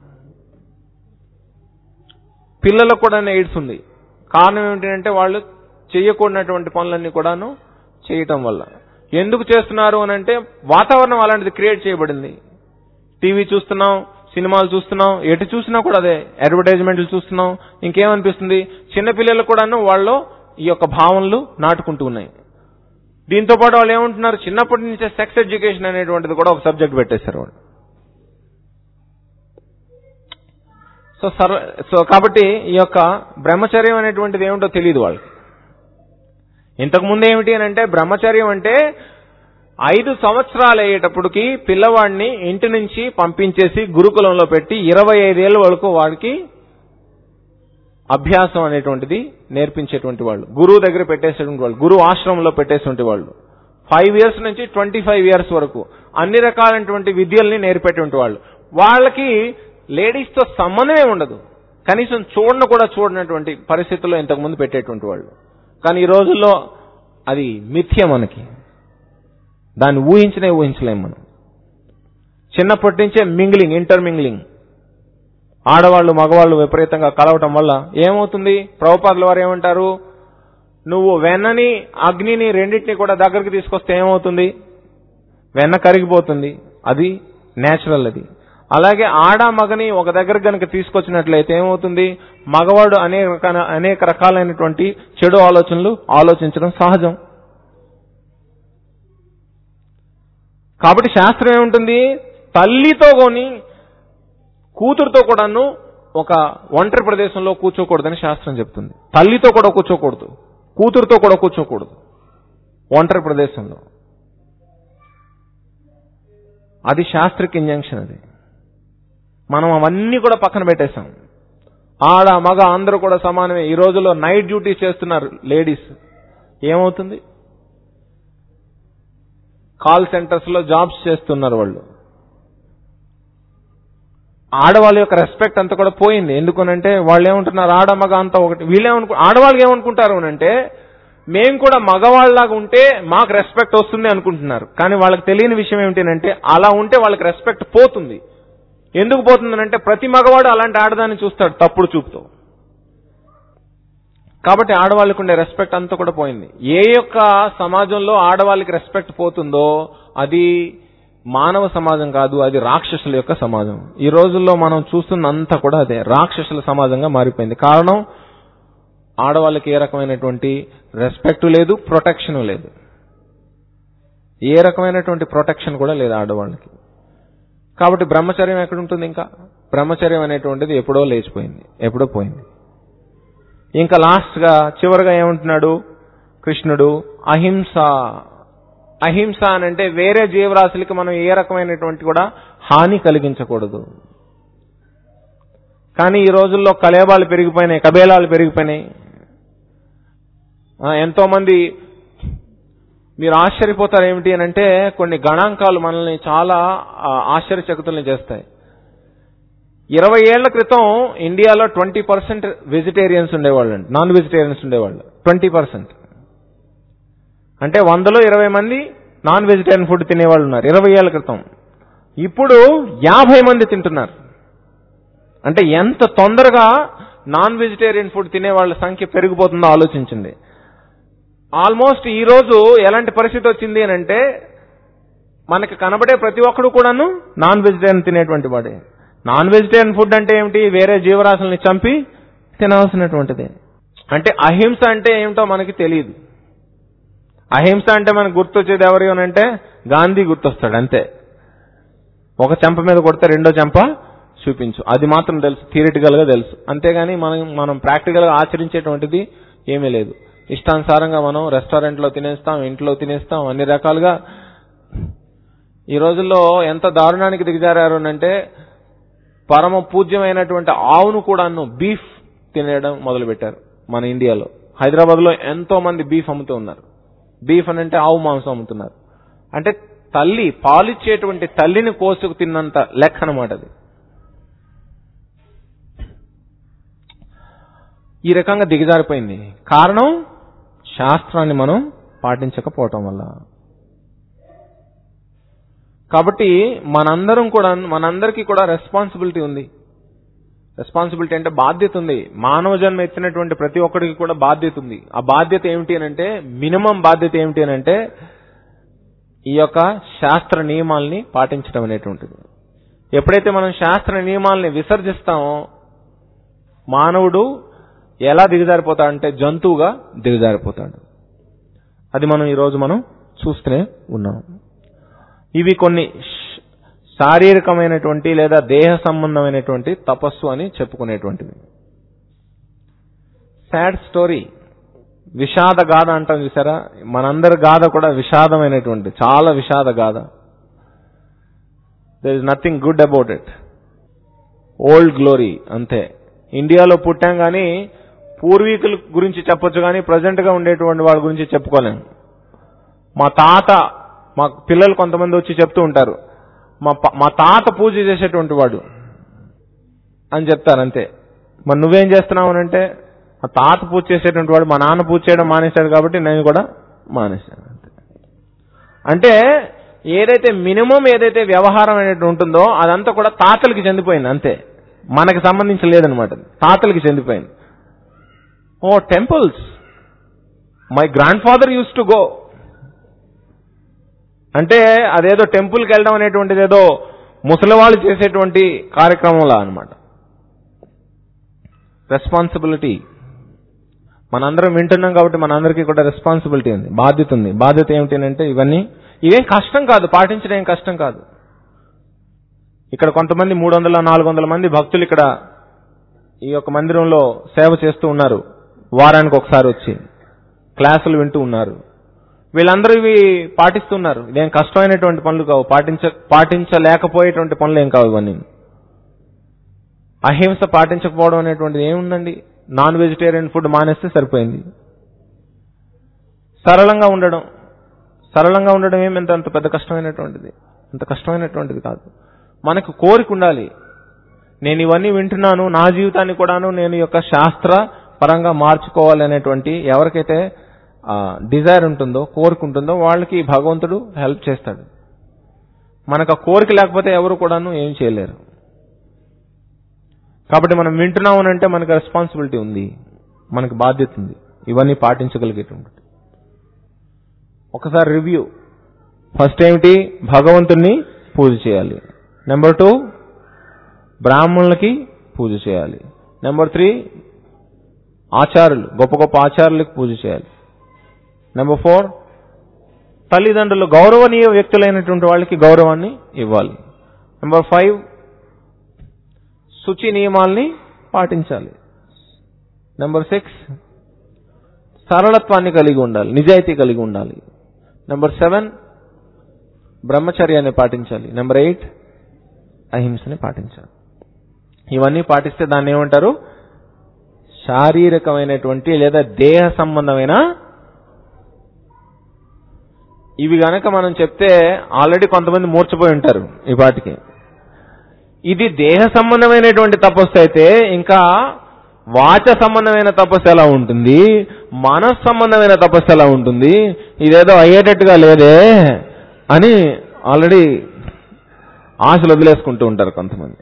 పిల్లలకు కూడా ఎయిడ్స్ ఉంది కారణం ఏమిటంటే వాళ్ళు చేయకూడనటువంటి పనులన్నీ కూడాను చేయటం వల్ల ఎందుకు చేస్తున్నారు అని అంటే వాతావరణం అలాంటిది క్రియేట్ చేయబడింది టీవీ చూస్తున్నాం సినిమాలు చూస్తున్నాం ఎటు చూసినా కూడా అదే అడ్వర్టైజ్మెంట్లు చూస్తున్నాం ఇంకేమనిపిస్తుంది చిన్నపిల్లలు కూడాను వాళ్ళు ఈ యొక్క భావనలు నాటుకుంటూ ఉన్నాయి దీంతో పాటు వాళ్ళు ఏమంటున్నారు చిన్నప్పటి నుంచే సెక్స్ ఎడ్యుకేషన్ అనేటువంటిది కూడా ఒక సబ్జెక్ట్ పెట్టేశారు వాళ్ళు సో సర్వ సో కాబట్టి ఈ యొక్క బ్రహ్మచర్యం అనేటువంటిది ఏమిటో తెలియదు వాళ్ళకి ఇంతకు ముందు ఏమిటి అని అంటే బ్రహ్మచర్యం అంటే ఐదు సంవత్సరాలు అయ్యేటప్పటికి పిల్లవాడిని ఇంటి నుంచి పంపించేసి గురుకులంలో పెట్టి ఇరవై ఐదేళ్ల వరకు వాడికి అభ్యాసం అనేటువంటిది నేర్పించేటువంటి వాళ్ళు గురువు దగ్గర పెట్టేసేటువంటి వాళ్ళు గురువు ఆశ్రమంలో పెట్టేటువంటి వాళ్ళు ఫైవ్ ఇయర్స్ నుంచి ట్వంటీ ఫైవ్ ఇయర్స్ వరకు అన్ని రకాలైనటువంటి విద్యల్ని నేర్పేటువంటి వాళ్ళు వాళ్ళకి లేడీస్ తో సంబంధమే ఉండదు కనీసం చూడను కూడా చూడనటువంటి పరిస్థితుల్లో ఇంతకుముందు పెట్టేటువంటి వాళ్ళు కానీ ఈ రోజుల్లో అది మిథ్య మనకి దాన్ని ఊహించనే ఊహించలేం మనం చిన్నప్పటి నుంచే మింగ్లింగ్ ఇంటర్ మింగ్లింగ్ ఆడవాళ్ళు మగవాళ్ళు విపరీతంగా కలవటం వల్ల ఏమవుతుంది ప్రభుపాదుల వారు ఏమంటారు నువ్వు వెన్నని అగ్నిని రెండింటిని కూడా దగ్గరికి తీసుకొస్తే ఏమవుతుంది వెన్న కరిగిపోతుంది అది నేచురల్ అది అలాగే ఆడ మగని ఒక దగ్గర గనక తీసుకొచ్చినట్లయితే ఏమవుతుంది మగవాడు అనేక రకాల అనేక రకాలైనటువంటి చెడు ఆలోచనలు ఆలోచించడం సహజం కాబట్టి శాస్త్రం ఏముంటుంది తల్లితో కొని కూతురుతో కూడాను ఒక ఒంటరి ప్రదేశంలో కూర్చోకూడదని శాస్త్రం చెప్తుంది తల్లితో కూడా కూర్చోకూడదు కూతురుతో కూడా కూర్చోకూడదు ఒంటరి ప్రదేశంలో అది శాస్త్రిక ఇంజంక్షన్ అది మనం అవన్నీ కూడా పక్కన పెట్టేశాం ఆడ మగ అందరూ కూడా సమానమే ఈ రోజుల్లో నైట్ డ్యూటీ చేస్తున్నారు లేడీస్ ఏమవుతుంది కాల్ సెంటర్స్ లో జాబ్స్ చేస్తున్నారు వాళ్ళు ఆడవాళ్ళ యొక్క రెస్పెక్ట్ అంతా కూడా పోయింది ఎందుకనంటే వాళ్ళు ఏమంటున్నారు ఆడ మగ అంతా ఒకటి వీళ్ళేమనుకు ఆడవాళ్ళు ఏమనుకుంటారు అంటే మేము కూడా మగవాళ్ళలాగా ఉంటే మాకు రెస్పెక్ట్ వస్తుంది అనుకుంటున్నారు కానీ వాళ్ళకి తెలియని విషయం ఏమిటంటే అలా ఉంటే వాళ్ళకి రెస్పెక్ట్ పోతుంది ఎందుకు పోతుందనంటే ప్రతి మగవాడు అలాంటి ఆడదాన్ని చూస్తాడు తప్పుడు చూపుతో కాబట్టి ఆడవాళ్ళకు ఉండే రెస్పెక్ట్ అంతా కూడా పోయింది ఏ యొక్క సమాజంలో ఆడవాళ్ళకి రెస్పెక్ట్ పోతుందో అది మానవ సమాజం కాదు అది రాక్షసుల యొక్క సమాజం ఈ రోజుల్లో మనం చూస్తున్నంతా కూడా అదే రాక్షసుల సమాజంగా మారిపోయింది కారణం ఆడవాళ్ళకి ఏ రకమైనటువంటి రెస్పెక్ట్ లేదు ప్రొటెక్షన్ లేదు ఏ రకమైనటువంటి ప్రొటెక్షన్ కూడా లేదు ఆడవాళ్ళకి కాబట్టి బ్రహ్మచర్యం ఎక్కడ ఉంటుంది ఇంకా బ్రహ్మచర్యం అనేటువంటిది ఎప్పుడో లేచిపోయింది ఎప్పుడో పోయింది ఇంకా లాస్ట్ గా చివరిగా ఏమంటున్నాడు కృష్ణుడు అహింస అహింస అని అంటే వేరే జీవరాశులకి మనం ఏ రకమైనటువంటి కూడా హాని కలిగించకూడదు కానీ ఈ రోజుల్లో కలేబాలు పెరిగిపోయినాయి కబేలాలు పెరిగిపోయినాయి ఆ, ఎంతో మంది మీరు ఆశ్చర్యపోతారు ఏమిటి అని అంటే కొన్ని గణాంకాలు మనల్ని చాలా ఆ, ఆశ్చర్యచకితుల్ని చేస్తాయి ఇరవై ఏళ్ల క్రితం ఇండియాలో ట్వంటీ పర్సెంట్ వెజిటేరియన్స్ ఉండేవాళ్ళు నాన్ వెజిటేరియన్స్ ఉండేవాళ్ళు ట్వంటీ పర్సెంట్ అంటే వందలో ఇరవై మంది నాన్ వెజిటేరియన్ ఫుడ్ తినేవాళ్ళు ఉన్నారు ఇరవై ఏళ్ల క్రితం ఇప్పుడు యాభై మంది తింటున్నారు అంటే ఎంత తొందరగా నాన్ వెజిటేరియన్ ఫుడ్ తినే వాళ్ళ సంఖ్య పెరిగిపోతుందో ఆలోచించండి ఆల్మోస్ట్ ఈ రోజు ఎలాంటి పరిస్థితి వచ్చింది అని అంటే మనకి కనబడే ప్రతి ఒక్కడు కూడాను నాన్ వెజిటేరియన్ తినేటువంటి వాడే నాన్ వెజిటేరియన్ ఫుడ్ అంటే ఏమిటి వేరే జీవరాశుల్ని చంపి తినవలసినటువంటిదే అంటే అహింస అంటే ఏమిటో మనకి తెలియదు అహింస అంటే మనకు గుర్తొచ్చేది ఎవరు అని అంటే గాంధీ గుర్తొస్తాడు అంతే ఒక చెంప మీద కొడితే రెండో చెంప చూపించు అది మాత్రం తెలుసు థియరిటికల్ గా తెలుసు అంతేగాని మనం మనం ప్రాక్టికల్ గా ఆచరించేటువంటిది ఏమీ లేదు ఇష్టానుసారంగా మనం రెస్టారెంట్ లో తినేస్తాం ఇంట్లో తినేస్తాం అన్ని రకాలుగా ఈ రోజుల్లో ఎంత దారుణానికి దిగజారారు అంటే పరమ పూజ్యమైనటువంటి ఆవును కూడాను బీఫ్ తినేయడం మొదలు పెట్టారు మన ఇండియాలో హైదరాబాద్ లో ఎంతో మంది బీఫ్ అమ్ముతూ ఉన్నారు బీఫ్ అని అంటే ఆవు మాంసం అమ్ముతున్నారు అంటే తల్లి పాలిచ్చేటువంటి తల్లిని కోసుకు తిన్నంత లెక్క అనమాట అది ఈ రకంగా దిగజారిపోయింది కారణం శాస్త్రాన్ని మనం పాటించకపోవటం వల్ల కాబట్టి మనందరం కూడా మనందరికీ కూడా రెస్పాన్సిబిలిటీ ఉంది రెస్పాన్సిబిలిటీ అంటే బాధ్యత ఉంది మానవ జన్మ ఎత్తినటువంటి ప్రతి ఒక్కడికి కూడా బాధ్యత ఉంది ఆ బాధ్యత ఏమిటి అని అంటే మినిమం బాధ్యత ఏమిటి అని అంటే ఈ యొక్క శాస్త్ర నియమాల్ని పాటించడం అనేటువంటిది ఎప్పుడైతే మనం శాస్త్ర నియమాల్ని విసర్జిస్తామో మానవుడు ఎలా దిగజారిపోతాడంటే జంతువుగా దిగజారిపోతాడు అది మనం ఈరోజు మనం చూస్తూనే ఉన్నాం ఇవి కొన్ని శ్- శారీరకమైనటువంటి లేదా దేహ సంబంధమైనటువంటి తపస్సు అని చెప్పుకునేటువంటివి సాడ్ స్టోరీ విషాద గాథ అంటాం చూసారా మనందరి గాథ కూడా విషాదమైనటువంటి చాలా విషాద గాథ there is nothing good about it old glory అంతే ఇండియాలో పుట్టాం కానీ పూర్వీకుల గురించి చెప్పొచ్చు కానీ ప్రజెంట్ గా ఉండేటువంటి వాళ్ళ గురించి చెప్పుకోలేము మా తాత మా పిల్లలు కొంతమంది వచ్చి చెప్తూ ఉంటారు మా ప- మా తాత పూజ చేసేటువంటి వాడు అని చెప్తారు అంతే మరి నువ్వేం చేస్తున్నావు అని అంటే మా తాత పూజ చేసేటువంటి వాడు మా నాన్న పూజ చేయడం మానేశాడు కాబట్టి నేను కూడా మానేశాను అంతే అంటే ఏదైతే మినిమం ఏదైతే వ్యవహారం అనేది ఉంటుందో అదంతా కూడా తాతలకి చెందిపోయింది అంతే మనకి సంబంధించి లేదనమాట తాతలకి చెందిపోయింది ఓ temples my grandfather used to go అంటే అదేదో టెంపుల్కి వెళ్ళడం అనేటువంటిది ఏదో ముసలివాళ్ళు చేసేటువంటి కార్యక్రమంలా అనమాట రెస్పాన్సిబిలిటీ మనందరం వింటున్నాం కాబట్టి మనందరికీ కూడా రెస్పాన్సిబిలిటీ ఉంది బాధ్యత ఉంది బాధ్యత ఏమిటి అంటే ఇవన్నీ ఇవేం కష్టం కాదు పాటించడం ఏం కష్టం కాదు ఇక్కడ కొంతమంది మూడు వందల నాలుగు వందల మంది భక్తులు ఇక్కడ ఈ యొక్క మందిరంలో సేవ చేస్తూ ఉన్నారు వారానికి ఒకసారి వచ్చి క్లాసులు వింటూ ఉన్నారు వీళ్ళందరూ ఇవి పాటిస్తున్నారు ఇదేం కష్టమైనటువంటి పనులు కావు పాటించ పాటించలేకపోయేటువంటి పనులు ఏం కావు ఇవన్నీ అహింస పాటించకపోవడం అనేటువంటిది ఏముందండి నాన్ వెజిటేరియన్ ఫుడ్ మానేస్తే సరిపోయింది సరళంగా ఉండడం సరళంగా ఉండడం ఏమి ఎంత అంత పెద్ద కష్టమైనటువంటిది అంత కష్టమైనటువంటిది కాదు మనకు కోరిక ఉండాలి నేను ఇవన్నీ వింటున్నాను నా జీవితాన్ని కూడాను నేను ఈ యొక్క శాస్త్ర పరంగా మార్చుకోవాలి అనేటువంటి ఎవరికైతే డిజైర్ ఉంటుందో కోరిక ఉంటుందో వాళ్ళకి భగవంతుడు హెల్ప్ చేస్తాడు మనకు ఆ కోరిక లేకపోతే ఎవరు కూడాను ఏం చేయలేరు కాబట్టి మనం వింటున్నాం అని అంటే మనకు రెస్పాన్సిబిలిటీ ఉంది మనకు బాధ్యత ఉంది ఇవన్నీ పాటించగలిగేటువంటి ఒకసారి రివ్యూ ఫస్ట్ ఏమిటి భగవంతుణ్ణి పూజ చేయాలి నెంబర్ టూ బ్రాహ్మణులకి పూజ చేయాలి నెంబర్ త్రీ ఆచారులు గొప్ప గొప్ప ఆచారులకు పూజ చేయాలి నెంబర్ ఫోర్ తల్లిదండ్రులు గౌరవనీయ వ్యక్తులైనటువంటి వాళ్ళకి గౌరవాన్ని ఇవ్వాలి నెంబర్ ఫైవ్ శుచి నియమాల్ని పాటించాలి నెంబర్ సిక్స్ సరళత్వాన్ని కలిగి ఉండాలి నిజాయితీ కలిగి ఉండాలి నెంబర్ సెవెన్ బ్రహ్మచర్యాన్ని పాటించాలి నెంబర్ ఎయిట్ అహింసని పాటించాలి ఇవన్నీ పాటిస్తే దాన్ని ఏమంటారు శారీరకమైనటువంటి లేదా దేహ సంబంధమైన ఇవి గనక మనం చెప్తే ఆల్రెడీ కొంతమంది మూర్చపోయి ఉంటారు ఈ పాటికి ఇది దేహ సంబంధమైనటువంటి తపస్సు అయితే ఇంకా వాచ సంబంధమైన తపస్సు ఎలా ఉంటుంది మనస్ సంబంధమైన తపస్సు ఎలా ఉంటుంది ఇదేదో అయ్యేటట్టుగా లేదే అని ఆల్రెడీ ఆశలు వదిలేసుకుంటూ ఉంటారు కొంతమంది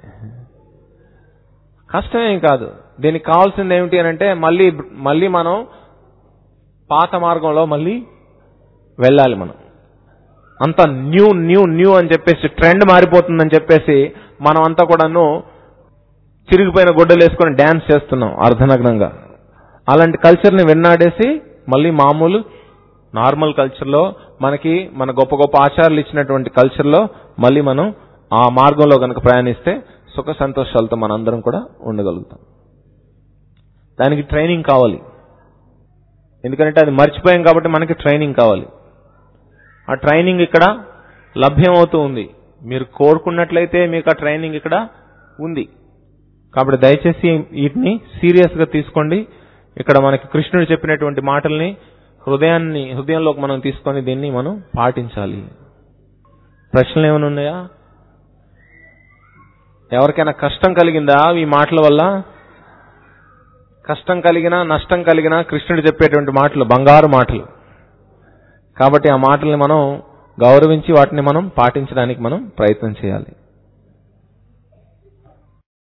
కష్టమేం కాదు దీనికి కావాల్సింది ఏమిటి అని అంటే మళ్ళీ మళ్ళీ మనం పాత మార్గంలో మళ్ళీ వెళ్ళాలి మనం అంత న్యూ న్యూ న్యూ అని చెప్పేసి ట్రెండ్ మారిపోతుందని చెప్పేసి మనం అంతా కూడాను చిరిగిపోయిన గుడ్డలు వేసుకొని డ్యాన్స్ చేస్తున్నాం అర్ధనగ్నంగా అలాంటి కల్చర్ని వెన్నాడేసి మళ్ళీ మామూలు నార్మల్ కల్చర్లో మనకి మన గొప్ప గొప్ప ఆచారాలు ఇచ్చినటువంటి కల్చర్లో మళ్ళీ మనం ఆ మార్గంలో కనుక ప్రయాణిస్తే సుఖ సంతోషాలతో మనందరం కూడా ఉండగలుగుతాం దానికి ట్రైనింగ్ కావాలి ఎందుకంటే అది మర్చిపోయాం కాబట్టి మనకి ట్రైనింగ్ కావాలి ఆ ట్రైనింగ్ ఇక్కడ లభ్యం అవుతూ ఉంది మీరు కోరుకున్నట్లయితే మీకు ఆ ట్రైనింగ్ ఇక్కడ ఉంది కాబట్టి దయచేసి వీటిని సీరియస్ గా తీసుకోండి ఇక్కడ మనకి కృష్ణుడు చెప్పినటువంటి మాటల్ని హృదయాన్ని హృదయంలోకి మనం తీసుకొని దీన్ని మనం పాటించాలి ప్రశ్నలు ఏమైనా ఉన్నాయా ఎవరికైనా కష్టం కలిగిందా ఈ మాటల వల్ల కష్టం కలిగినా నష్టం కలిగినా కృష్ణుడు చెప్పేటువంటి మాటలు బంగారు మాటలు కాబట్టి ఆ మాటల్ని మనం గౌరవించి వాటిని మనం పాటించడానికి మనం ప్రయత్నం చేయాలి